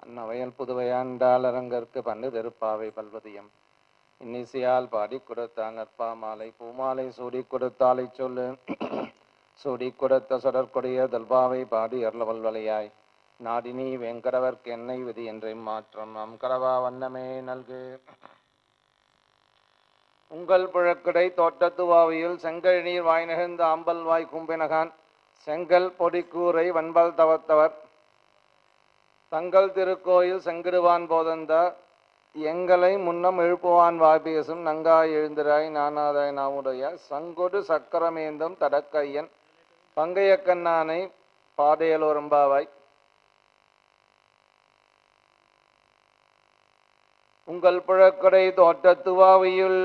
அன்னவயல் புதுவையாண்டாள் அரங்கற்கு பண்டு திருப்பாவை பல்வதியம் இன்னிசையால் பாடி கொடுத்தான் நற்பா மாலை பூமாலை சூடி கொடுத்தாலை சொல்லு சூடி கொடுத்த சுடற்கொடிய தல்பாவை பாடி அருளவல்வலையாய் நாடினி வெங்கடவர்க்கு என்னை விதி என்றை மாற்றம் நம் கடவா வண்ணமே நல்கு உங்கள் புழக்கடை தோட்டத்துவாவியில் செங்கல் நீர் வாய் நெகிழ்ந்த ஆம்பல் வாய் கும்பினகான் செங்கல் பொடிக்கூரை வன்பல் தவத்தவர் தங்கள் திருக்கோயில் செங்கிடுவான் போதந்த எங்களை முன்னம் எழுப்புவான் வாபேசும் நங்காய் எழுந்திராய் நானாதாய் நாவுடைய சங்கொடு சக்கரமேந்தும் தடக்கையன் பங்கைய கண்ணானை பாடையலோரம்பாவாய் உங்கள் புழக்கடை தோட்டத்துவாவியுள்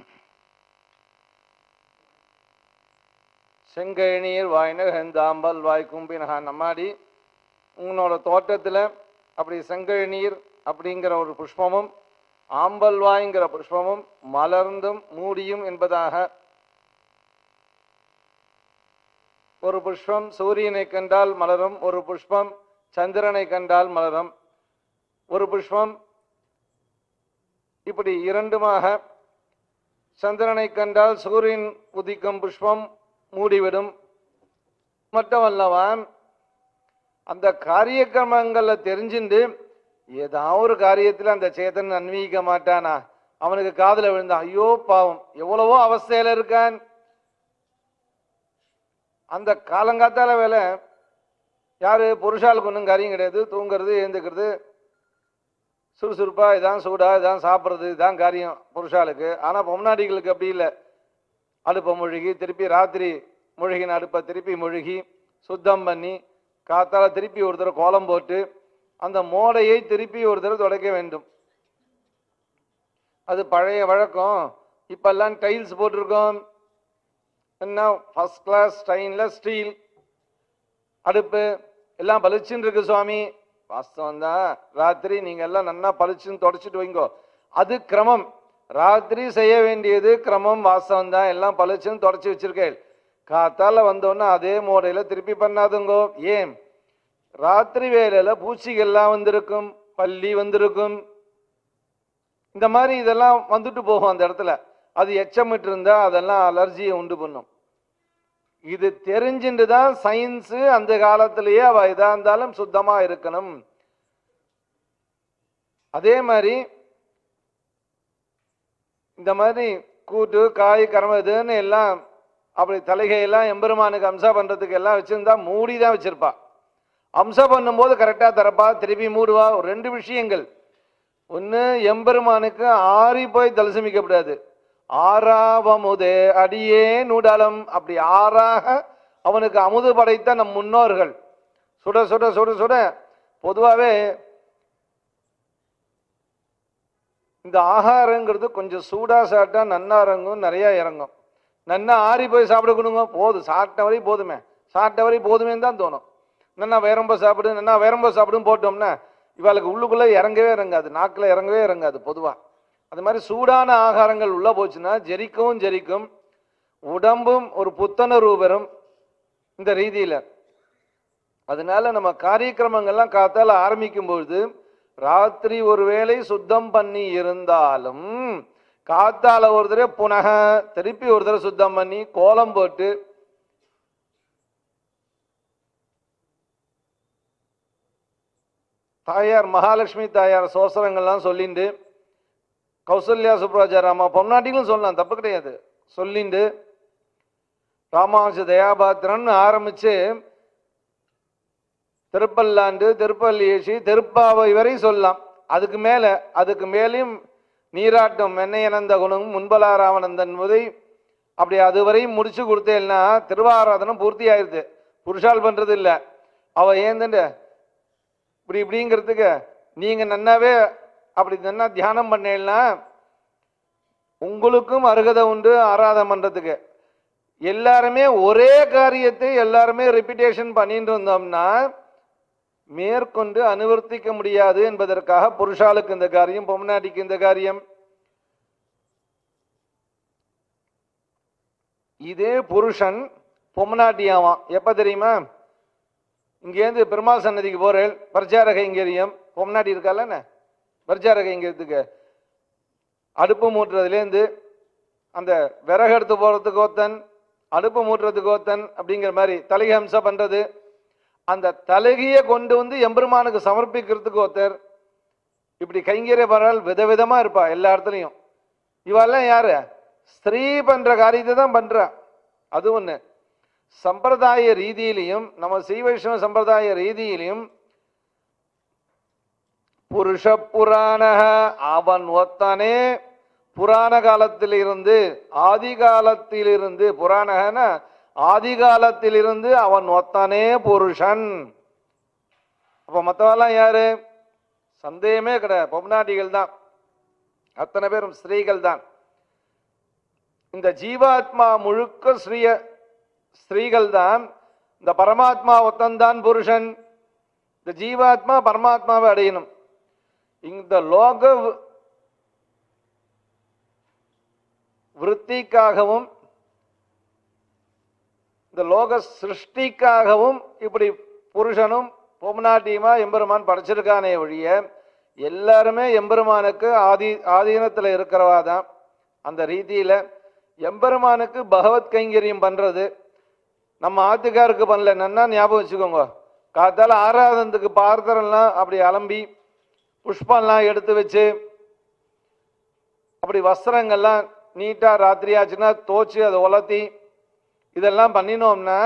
செங்கழநீர் வாய் நெகந்தாம்பல் வாய் கும்பினகான் நம்மாடி உங்களோட தோட்டத்தில் அப்படி செங்கழநீர் அப்படிங்கிற ஒரு புஷ்பமும் ஆம்பல்வாய்ங்கிற புஷ்பமும் மலர்ந்தும் மூடியும் என்பதாக ஒரு புஷ்பம் சூரியனை கண்டால் மலரும் ஒரு புஷ்பம் சந்திரனை கண்டால் மலரும் ஒரு புஷ்பம் இப்படி இரண்டுமாக சந்திரனை கண்டால் சூரியன் உதிக்கும் புஷ்பம் மூடிவிடும் மட்டுமல்லவா அந்த காரியக்கிரமங்களை தெரிஞ்சுண்டு ஏதாவது ஒரு காரியத்தில் அந்த சேத்தன் அன்வீக மாட்டானா அவனுக்கு காதுல விழுந்தான் ஐயோ பாவம் எவ்வளவோ அவஸ்தையில இருக்கான் அந்த காலங்காத்தால வேலை யாரு புருஷாளுக்கு ஒன்றும் காரியம் கிடையாது தூங்குறது எழுந்துக்கிறது சுறுசுறுப்பா இதான் சூடா இதான் சாப்பிட்றது இதான் காரியம் புருஷாளுக்கு ஆனா பொம்னாடிகளுக்கு அப்படி இல்லை அடுப்பை முழுகி திருப்பி ராத்திரி முழுகின அடுப்பை திருப்பி முழுகி சுத்தம் பண்ணி காத்தால திருப்பி ஒரு தடவை கோலம் போட்டு அந்த மோடையை திருப்பி ஒரு தடவை துடைக்க வேண்டும் அது பழைய வழக்கம் இப்பெல்லாம் டைல்ஸ் போட்டிருக்கோம் என்ன ஃபர்ஸ்ட் கிளாஸ் ஸ்டைன்ல ஸ்டீல் அடுப்பு எல்லாம் பளிச்சுன்னு இருக்கு சுவாமி வாஸ்தவம் தான் ராத்திரி நீங்க எல்லாம் நன்னா பளிச்சுன்னு தொடச்சிட்டு வைங்கோ அது கிரமம் ராத்திரி செய்ய வேண்டியது கிரமம் வாஸ்தவம் தான் எல்லாம் பளிச்சுன்னு தொடச்சி வச்சிருக்கேன் காத்தால வந்தோன்னே அதே மோடையில திருப்பி பண்ணாதுங்கோ ஏன் ராத்திரி வேலையில பூச்சிகள்லாம் வந்திருக்கும் பல்லி வந்திருக்கும் இந்த மாதிரி இதெல்லாம் வந்துட்டு போகும் அந்த இடத்துல அது எச்சமிட்டு இருந்தா அதெல்லாம் அலர்ஜியை உண்டு பண்ணும் இது தெரிஞ்சுட்டு தான் சயின்ஸ் அந்த காலத்திலேயே அவ இதா இருந்தாலும் சுத்தமா இருக்கணும் அதே மாதிரி இந்த மாதிரி கூட்டு காய் கரம இதுன்னு எல்லாம் அப்படி தலைகையெல்லாம் எம்பெருமானுக்கு அம்சா பண்றதுக்கு எல்லாம் வச்சிருந்தா மூடி தான் வச்சிருப்பா அம்சா பண்ணும்போது கரெக்டா தரப்பா திருப்பி மூடுவா ஒரு ரெண்டு விஷயங்கள் ஒன்று எம்பெருமானுக்கு ஆறி போய் தலசமிக்கப்படாது ஆறாவமுதே அடியே நூடலம் அப்படி ஆறாக அவனுக்கு அமுது படைத்த நம் முன்னோர்கள் சுட சுட சுட சுட பொதுவாகவே இந்த ஆகாரங்கிறது கொஞ்சம் சூடா சாப்பிட்டா நன்னா இறங்கும் நிறைய இறங்கும் நன்னா ஆறி போய் சாப்பிட கொடுங்க போதும் சாப்பிட்ட வரை போதுமே சாப்பிட்ட வரை போதுமேன்னு தான் தோணும் நன்னா வேரம்ப சாப்பிடு நன்னா வேரம்ப சாப்பிடுன்னு போட்டோம்னா இவளுக்கு உள்ளுக்குள்ள இறங்கவே இறங்காது நாக்கில் இறங்கவே இறங்காது பொதுவா அது மாதிரி சூடான ஆகாரங்கள் உள்ள போச்சுன்னா ஜெரிக்கவும் ஜெரிக்கும் உடம்பும் ஒரு புத்தன பெறும் இந்த ரீதியில அதனால நம்ம காரியக்கிரமங்கள்லாம் காத்தால ஆரம்பிக்கும் பொழுது ராத்திரி ஒருவேளை சுத்தம் பண்ணி இருந்தாலும் காத்தால ஒரு தடவை புனக திருப்பி ஒரு தடவை சுத்தம் பண்ணி கோலம் போட்டு தாயார் மகாலட்சுமி தாயார் சோசரங்கள்லாம் சொல்லிண்டு கௌசல்யா சுப்ராஜா ராமா பொம்நாட்டிகளும் சொல்லலாம் தப்பு கிடையாது சொல்லிண்டு ராமானுஜ தயாபாத்திரன் ஆரம்பிச்சு திருப்பல்லாண்டு திருப்பள்ளியேசி திருப்பாவை வரை சொல்லலாம் அதுக்கு மேல அதுக்கு மேலேயும் நீராட்டம் மென்னையனந்த குணம் முன்பலா ராமநந்தன் முதை அப்படி அதுவரை முடிச்சு கொடுத்தேன்னா திருவாராதனம் பூர்த்தி ஆயிருது புருஷால் பண்றது இல்ல அவ ஏந்துண்டு இப்படி இப்படிங்கிறதுக்கு நீங்க நன்னாவே அப்படி நன்னா தியானம் பண்ணேன்னா உங்களுக்கும் அருகதை உண்டு ஆராதனை பண்றதுக்கு எல்லாருமே ஒரே காரியத்தை எல்லாருமே ரிப்பீட்டேஷன் பண்ணிட்டு இருந்தோம்னா மேற்கொண்டு அனுவர்த்திக்க முடியாது என்பதற்காக புருஷாளுக்கு இந்த காரியம் பொம்னாட்டிக்கு இந்த காரியம் இதே புருஷன் பொம்னாட்டியாவான் எப்ப தெரியுமா இங்கேருந்து பெருமாள் சன்னதிக்கு போறேன் பிரச்சார கைங்கரியம் பொம்னாடி இருக்கால பரிச்சார கைங்கிறதுக்கு அடுப்பு மூட்டுறதுலேருந்து அந்த விறகு எடுத்து போகிறதுக்கு ஒருத்தன் அடுப்பு மூட்டுறதுக்கு ஒருத்தன் அப்படிங்கிற மாதிரி தலிகை அம்சம் பண்ணுறது அந்த தலகியை கொண்டு வந்து எம்பெருமானுக்கு சமர்ப்பிக்கிறதுக்கு ஒருத்தர் இப்படி கைங்கரிய பரவால் விதவிதமா இருப்பா எல்லா இடத்துலையும் இவெல்லாம் யாரு ஸ்திரீ பண்ற காரியத்தை தான் பண்றா அது ஒண்ணு சம்பிரதாய ரீதியிலையும் நம்ம ஸ்ரீ வைஷ்ணவ சம்பிரதாய ரீதியிலையும் புருஷ புராண அவன் ஒத்தனே புராண காலத்திலிருந்து ஆதி காலத்திலிருந்து புராணகன ஆதி காலத்திலிருந்து அவன் ஒத்தனே புருஷன் அப்ப மத்தவெல்லாம் யாரு சந்தேகமே கிடையாது பொம்நாட்டிகள் தான் அத்தனை பேரும் ஸ்திரீகள் தான் இந்த ஜீவாத்மா முழுக்க ஸ்ரீய ஸ்திரீகள் தான் இந்த பரமாத்மா ஒத்தன்தான் புருஷன் இந்த ஜீவாத்மா பரமாத்மாவை அடையணும் இந்த லோக வி- விருத்திக்காகவும் இந்த லோக சிருஷ்டிக்காகவும் இப்படி புருஷனும் பொம்நாட்டியுமா எம்பெருமான் படைச்சிருக்கானே ஒழிய எல்லாருமே எம்பெருமானுக்கு ஆதி ஆதீனத்தில் இருக்கிறவா தான் அந்த ரீதியில எம்பெருமானுக்கு பகவத் கைங்கரியம் பண்றது நம்ம ஆத்துக்காருக்கு பண்ணல நன்னா ஞாபகம் வச்சுக்கோங்க காத்தால ஆராதனத்துக்கு பார்த்தரெல்லாம் அப்படி அலம்பி புஷ்பம்லாம் எடுத்து வச்சு அப்படி வஸ்திரங்கள்லாம் நீட்டா ராத்திரி ஆச்சுன்னா தோச்சு அதை உலர்த்தி இதெல்லாம் பண்ணினோம்னா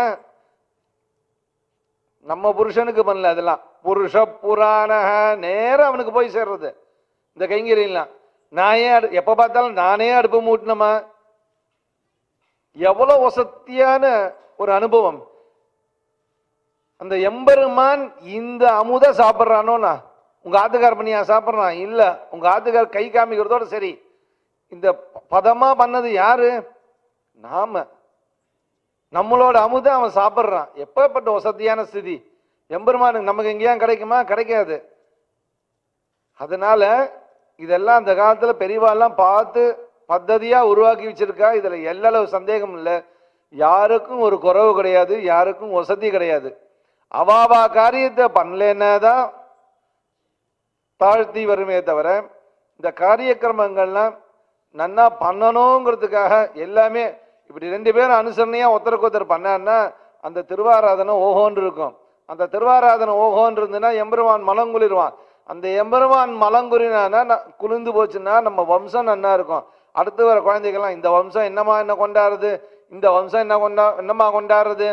நம்ம புருஷனுக்கு பண்ணல அதெல்லாம் புருஷ புராண நேரம் அவனுக்கு போய் சேர்றது இந்த கைங்கரியெல்லாம் நான் ஏன் அடு- எப்ப பார்த்தாலும் நானே அடுப்பு மூட்டினமா எவ்வளவு வசத்தியான ஒரு அனுபவம் அந்த எம்பெருமான் இந்த அமுத சாப்பிட்றானோண்ணா உங்க ஆத்துக்கார் பண்ணியா சாப்பிட்றான் இல்ல உங்க ஆத்துக்கார் கை காமிக்கிறதோட சரி இந்த ப- பதமா பண்ணது யாரு நாம நம்மளோட அமுத அவன் சாப்பிட்றான் எப்பேற்பட்ட வசதியான ஸ்திதி எம்பெருமானுக்கு நமக்கு எங்கேயா கிடைக்குமா கிடைக்காது அதனால இதெல்லாம் அந்த காலத்துல பெரியவாள்லாம் பார்த்து பத்ததியா உருவாக்கி வச்சிருக்கா இதுல எல்லளவு சந்தேகம் இல்லை யாருக்கும் ஒரு குறைவு கிடையாது யாருக்கும் வசதி கிடையாது அவாவா காரியத்தை பண்ணலன்னா தான் தாழ்த்தி வருமே தவிர இந்த காரியக்கிரமங்கள்லாம் நன்னா பண்ணணுங்கிறதுக்காக எல்லாமே இப்படி ரெண்டு பேரும் அனுசரணையா ஒருத்தருக்கு ஒருத்தர் பண்ணான்னா அந்த திருவாராதனை ஓஹோன்னு இருக்கும் அந்த திருவாராதனை ஓஹோன்னு இருந்துன்னா எம்பெருமான் மலங்குளிருவான் அந்த எம்பெருமான் மலங்குறினானா ந- குளிர்ந்து போச்சுன்னா நம்ம வம்சம் நன்னா இருக்கும் அடுத்து வர குழந்தைகள்லாம் இந்த வம்சம் என்னமா என்ன கொண்டாடுறது இந்த வம்சம் என்ன கொண்டா என்னமா கொண்டாடுறது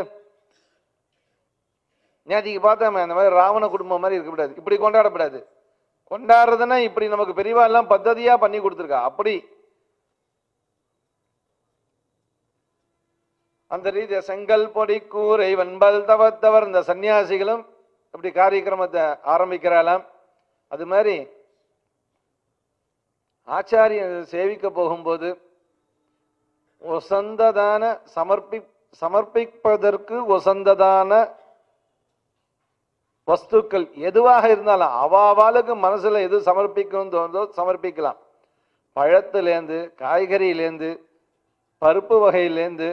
நேத்திக்கு பார்த்தோமே அந்த மாதிரி ராவண குடும்பம் மாதிரி இருக்கக்கூடாது இப்படி கொண்டாடக்கூடாது கொண்டாடுறதுன்னா இப்படி நமக்கு பெரியவா எல்லாம் பத்ததியா பண்ணி கொடுத்துருக்கா அப்படி அந்த ரீதியா செங்கல் பொடி கூரை வெண்பல் தவத்தவர் இந்த சன்னியாசிகளும் இப்படி காரியக்கிரமத்தை ஆரம்பிக்கிறாளாம் அது மாதிரி ஆச்சாரியன் சேவிக்க போகும்போது ஒசந்ததான சமர்ப்பி சமர்ப்பிப்பதற்கு ஒசந்ததான வஸ்துக்கள் எதுவாக இருந்தாலும் அவாவாளுக்கு மனசுல எது சமர்ப்பிக்கணும்னு தோணுதோ சமர்ப்பிக்கலாம் பழத்துலேருந்து காய்கறியிலேருந்து பருப்பு வகையிலேருந்து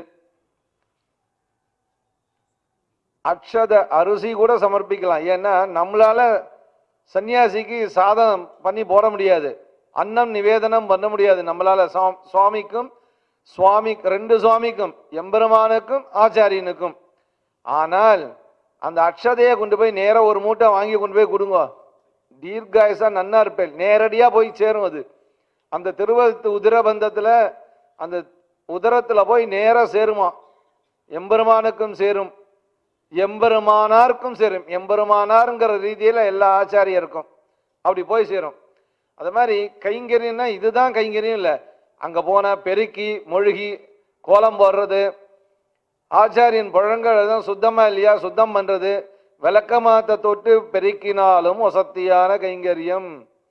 அக்ஷத அரிசி கூட சமர்ப்பிக்கலாம் ஏன்னா நம்மளால சன்னியாசிக்கு சாதம் பண்ணி போட முடியாது அன்னம் நிவேதனம் பண்ண முடியாது நம்மளால சுவா- சுவாமிக்கும் சுவாமி ரெண்டு சுவாமிக்கும் எம்பெருமானுக்கும் ஆச்சாரியனுக்கும் ஆனால் அந்த அக்ஷதையை கொண்டு போய் நேரா ஒரு மூட்டை வாங்கி கொண்டு போய் கொடுங்க தீர்காயசா நன்னா இருப்பேன் நேரடியா போய் சேரும் அது அந்த திருவத்து உதிரபந்தத்துல அந்த உதரத்துல போய் நேரா சேருமா எம்பெருமானுக்கும் சேரும் எம்பெருமானாருக்கும் சேரும் எம்பெருமானாருங்கிற ரீதியில எல்லா ஆச்சாரியருக்கும் அப்படி போய் சேரும் அது மாதிரி கைங்கரியம்னா இதுதான் கைங்கரியம் இல்லை அங்க போனா பெருக்கி மொழுகி கோலம் போடுறது ஆச்சாரியன் பழங்கள் தான் சுத்தமா இல்லையா சுத்தம் பண்றது விளக்கமாத்த தொட்டு பெருக்கினாலும் வசத்தியான கைங்கரியம்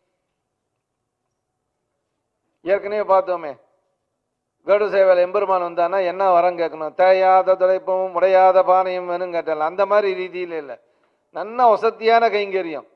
ஏற்கனவே பார்த்தோமே கடு சேவையில் எம்பெருமான் வந்தானா என்ன வரம் கேட்கணும் தேயாத துடைப்பும் உடையாத பானையும் வேணும் கேட்டால அந்த மாதிரி ரீதியில இல்லை நல்ல வசத்தியான கைங்கரியம்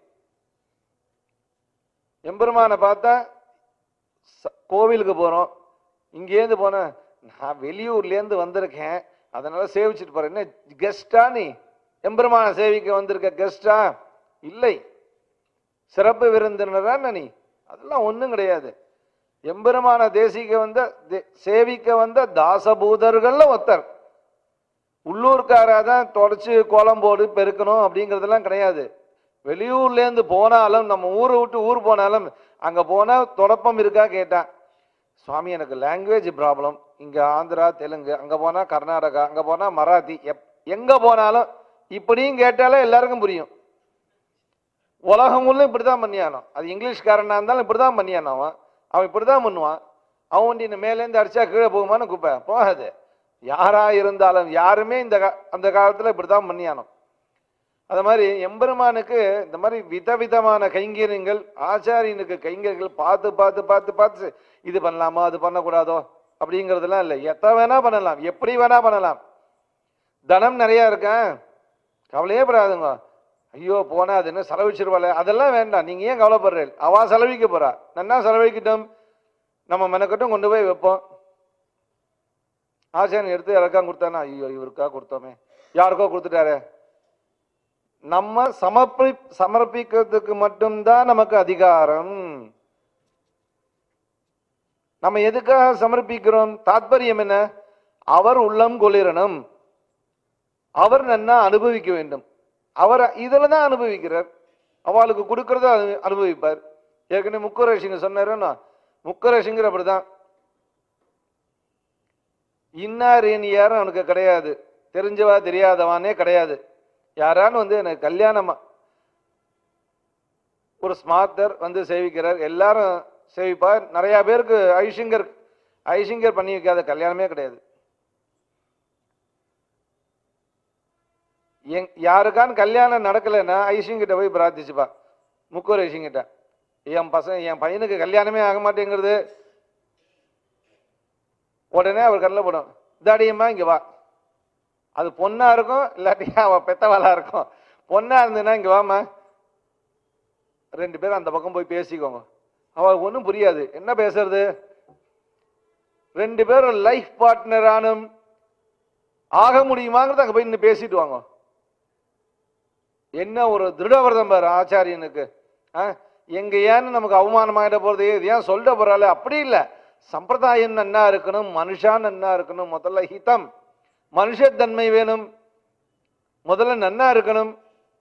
எம்பெருமானை பார்த்தா ச- கோவிலுக்கு போறோம் இங்கேருந்து போனேன் நான் வெளியூர்லேருந்து வந்திருக்கேன் அதனால சேவிச்சுட்டு போறேன் என்ன கெஸ்டா நீ எம்பெருமானை சேவிக்க வந்திருக்க கெஸ்டா இல்லை சிறப்பு விருந்தினரா நீ அதெல்லாம் ஒண்ணும் கிடையாது எம்பெருமான தேசிக்க வந்த தே- சேவிக்க வந்த தாசபூதர்கள்ல ஒருத்தர் உள்ளூர்காரா தான் தொடச்சு கோலம் போடு பெருக்கணும் அப்படிங்கிறதெல்லாம் கிடையாது வெளியூர்ல இருந்து போனாலும் நம்ம ஊரை விட்டு ஊர் போனாலும் அங்க போனா தொடப்பம் இருக்கா கேட்டான் சுவாமி எனக்கு லாங்குவேஜ் ப்ராப்ளம் இங்க ஆந்திரா தெலுங்கு அங்க போனா கர்நாடகா அங்க போனா மராத்தி எப் எங்க போனாலும் இப்படியும் கேட்டாலே எல்லாருக்கும் புரியும் உலகம் உள்ள இப்படிதான் பண்ணியானோ அது இங்கிலீஷ்காரனா இருந்தாலும் இப்படிதான் பண்ணியானோ அவன் அவன் இப்படிதான் பண்ணுவான் அவன் வண்டி இந்த மேலேருந்து அடிச்சா கீழே போகுமான்னு குப்பை போகாது யாரா இருந்தாலும் யாருமே இந்த கா- அந்த காலத்துல இப்படிதான் பண்ணியானோ அது மாதிரி எம்பெருமானுக்கு இந்த மாதிரி விதவிதமான கைங்கரியங்கள் ஆச்சாரியனுக்கு கைங்கரியங்கள் பார்த்து பார்த்து பார்த்து பார்த்து இது பண்ணலாமா அது பண்ணக்கூடாதோ அப்படிங்கிறதுலாம் இல்லை எத்த வேணா பண்ணலாம் எப்படி வேணா பண்ணலாம் தனம் நிறைய இருக்கேன் கவலையே படாதுங்க ஐயோ போனா அது என்ன செலவிச்சிருவாள் அதெல்லாம் வேண்டாம் நீங்க ஏன் கவலைப்படுறீங்க அவ செலவிக்க போறா நன்னா செலவழிக்கட்டும் நம்ம மெனக்கட்டும் கொண்டு போய் வைப்போம் ஆசாரியன் எடுத்து யாருக்கா கொடுத்தானா ஐயோ இவருக்கா கொடுத்தோமே யாருக்கோ கொடுத்துட்டாரே நம்ம சமர்ப்பி சமர்ப்பிக்கிறதுக்கு மட்டும்தான் நமக்கு அதிகாரம் நம்ம எதுக்காக சமர்ப்பிக்கிறோம் தாத்பரியம் என்ன அவர் உள்ளம் குளிரணும் அவர் நன்னா அனுபவிக்க வேண்டும் அவர் இதுல தான் அனுபவிக்கிறார் அவளுக்கு கொடுக்கறத அனு- அனுபவிப்பார் ஏற்கனவே முக்கரசிங்க சொன்னாருன்னா முக்கரசிங்கர் அப்படிதான் இன்னார் இனி யாரும் அவனுக்கு கிடையாது தெரிஞ்சவா தெரியாதவானே கிடையாது யாரான்னு வந்து எனக்கு கல்யாணமா ஒரு ஸ்மார்த்தர் வந்து சேவிக்கிறார் எல்லாரும் சேவிப்பார் நிறைய பேருக்கு ஐசிங்கர் ஐசிங்கர் பண்ணி வைக்காத கல்யாணமே கிடையாது எங் யாருக்கான்னு கல்யாணம் நடக்கலைன்னா ஐசிங்கிட்ட போய் பிரார்த்திச்சுப்பா முக்கூர் ஐசிங்கிட்ட என் பசங்க என் பையனுக்கு கல்யாணமே ஆக மாட்டேங்கிறது உடனே அவர் கண்ணில் போடும் இதாடியம்மா இங்க வா அது பொண்ணா இருக்கும் இல்லாட்டி அவ பெத்தவாளா இருக்கும் பொண்ணா இருந்ததுன்னா இங்க வாம்மா ரெண்டு பேரும் அந்த பக்கம் போய் பேசிக்கோங்க அவளுக்கு ஒன்றும் புரியாது என்ன பேசுறது ரெண்டு பேரும் லைஃப் பார்ட்னரானும் ஆக முடியுமாங்கிறத அங்க போய் நின்று பேசிட்டு வாங்க என்ன ஒரு திருடவிரதம் பாரு ஆச்சாரியனுக்கு ஆ? எங்க ஏன்னு நமக்கு அவமானமாயிட போறது இது ஏன் சொல்ல போறாள் அப்படி இல்லை சம்பிரதாயம் நன்னா இருக்கணும் மனுஷா நன்னா இருக்கணும் முதல்ல ஹிதம் மனுஷத்தன்மை வேணும் முதல்ல நன்னா இருக்கணும்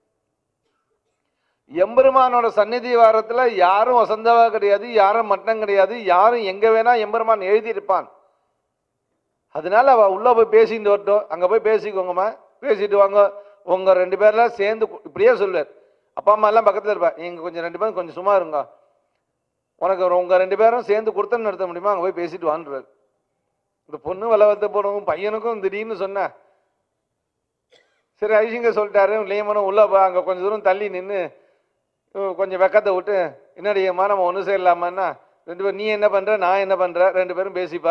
எம்பெருமானோட சந்நிதி வாரத்துல யாரும் வசந்தவா கிடையாது யாரும் மட்டம் கிடையாது யாரும் எங்க வேணா எம்பெருமான் எழுதியிருப்பான் அதனால அவ உள்ள போய் பேசிட்டு வரட்டும் அங்க போய் பேசிக்கோங்கம்மா பேசிட்டு வாங்க உங்க ரெண்டு பேர்ல சேர்ந்து கு- இப்படியே சொல்லுவார் அப்பா அம்மா எல்லாம் பக்கத்துல இருப்பா நீங்க கொஞ்சம் ரெண்டு பேரும் கொஞ்சம் சும்மா இருங்க உனக்கு ஒரு- உங்க ரெண்டு பேரும் சேர்ந்து கொடுத்தன்னு நடத்த முடியுமா அங்க போய் பேசிட்டு வான்றார் இந்த பொண்ணு வளவத்தை போடவும் பையனுக்கும் திடீர்னு சொன்ன சரி ஐசிங்க சொல்லிட்டாரு லேமனும் உள்ள போ அங்க கொஞ்சம் தூரம் தள்ளி நின்று கொஞ்சம் வெக்கத்தை விட்டு என்னடி அம்மா நம்ம ஒன்று சேரலாமான்னா ரெண்டு பேரும் நீ என்ன பண்ற நான் என்ன பண்ற ரெண்டு பேரும் பேசிப்பா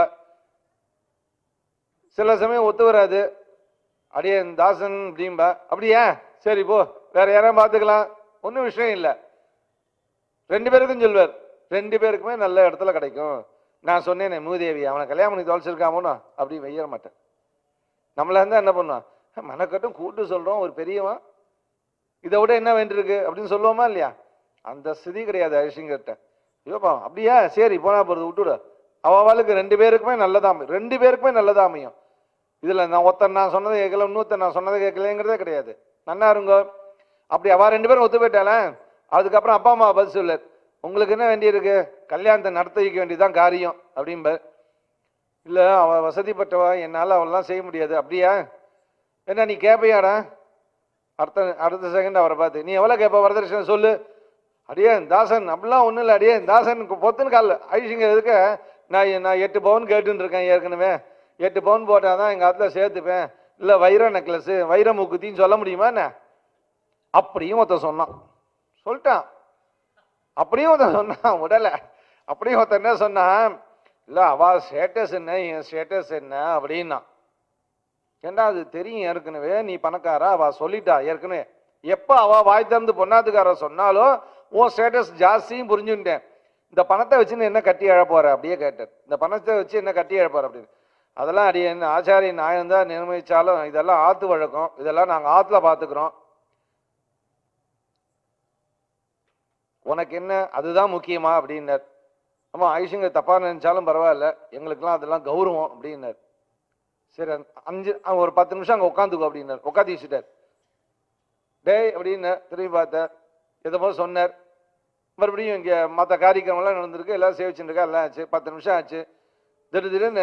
சில சமயம் ஒத்து வராது அடியே தாசன் அப்படிம்பா அப்படியா சரி போ வேற யாரையும் பார்த்துக்கலாம் ஒன்றும் விஷயம் இல்லை ரெண்டு பேருக்கும் சொல்வார் ரெண்டு பேருக்குமே நல்ல இடத்துல கிடைக்கும் நான் சொன்னேனே மூதேவி அவனை கல்யாணம் பண்ணி தொலைச்சிருக்காமோனா அப்படி வெய்ய மாட்டேன் நம்மள இருந்தா என்ன பண்ணுவான் மனக்கட்டும் கூட்டு சொல்றோம் ஒரு பெரியவன் இதை விட என்ன வேண்டியிருக்கு அப்படின்னு சொல்லுவோமா இல்லையா அந்த ஸ்திதி கிடையாது ஐஷிங்கிட்ட ஐயோப்பா அப்படியா சரி போனா போறது விட்டுடு அவளுக்கு ரெண்டு பேருக்குமே நல்லதா அமையும் ரெண்டு பேருக்குமே நல்லதா அமையும் இதுல நான் ஒருத்தன் நான் சொன்னதை கேட்கல இன்னொருத்தன் நான் சொன்னதை கேட்கலங்கிறதே கிடையாது நன்னா இருங்க அப்படி அவ ரெண்டு பேரும் ஒத்து போயிட்டால அதுக்கப்புறம் அப்பா அம்மா பதில் சொல்லு உங்களுக்கு என்ன வேண்டியிருக்கு கல்யாணத்தை நடத்தி வைக்க வேண்டியதுதான் காரியம் அப்படிம்பார் இல்ல அவ வசதிப்பட்டவா என்னால அவெல்லாம் செய்ய முடியாது அப்படியா என்ன நீ கேட்பையாடா அடுத்த அடுத்த செகண்ட் அவரை பார்த்து நீ எவ்வளோ கேட்ப வரதட்சணை சொல்லு அடியே தாசன் அப்படிலாம் ஒன்றும் இல்லை அடியே தாசன் பொத்துன்னு கால் ஐஷிங்க எதுக்கு நான் நான் எட்டு பவுன் கேட்டுன்னு இருக்கேன் ஏற்கனவே எட்டு பவுன் போட்டால் தான் எங்கள் ஆத்துல சேர்த்துப்பேன் இல்லை வைர நெக்லஸு வைர மூக்குத்தின்னு சொல்ல முடியுமா என்ன அப்படியும் ஒருத்தன் சொன்னான் சொல்லிட்டான் அப்படியும் ஒருத்தன் சொன்னான் உடலை அப்படியும் ஒருத்தன் என்ன சொன்னான் இல்லை அவ ஸ்டேட்டஸ் என்ன என் ஸ்டேட்டஸ் என்ன அப்படின்னா ஏண்டா அது தெரியும் ஏற்கனவே நீ பணக்காரா அவ சொல்லிட்டா ஏற்கனவே எப்ப அவ வாய் திறந்து பொண்ணாத்துக்கார சொன்னாலும் உன் ஸ்டேட்டஸ் ஜாஸ்தியும் புரிஞ்சுட்டேன் இந்த பணத்தை வச்சு நீ என்ன கட்டி எழ போற அப்படியே கேட்டேன் இந்த பணத்தை வச்சு என்ன கட்டி எழ போற அப்படின்னு அதெல்லாம் அடி என்ன ஆச்சாரிய நாயம் தான் நிர்ணயிச்சாலும் இதெல்லாம் ஆத்து வழக்கம் இதெல்லாம் நாங்க ஆத்துல பாத்துக்கிறோம் உனக்கு என்ன அதுதான் முக்கியமா அப்படின்னார் ஆமா ஐஷுங்க தப்பா நினைச்சாலும் பரவாயில்ல எங்களுக்கெல்லாம் அதெல்லாம் கௌரவம் அப்படின்னார் சரி அந்த அஞ்சு அஹ் ஒரு பத்து நிமிஷம் அங்க உட்காந்துக்கோ அப்படின்னார் உட்காந்து வச்சுட்டார் டேய் அப்படின்னு திரும்பி பார்த்தார் எதை போல சொன்னார் மறுபடியும் இங்க மற்ற காரியக்கிரமெல்லாம் நடந்திருக்கு எல்லாம் சேவிச்சுருக்கா எல்லாம் ஆச்சு பத்து நிமிஷம் ஆச்சு திடீர் திடீர்னு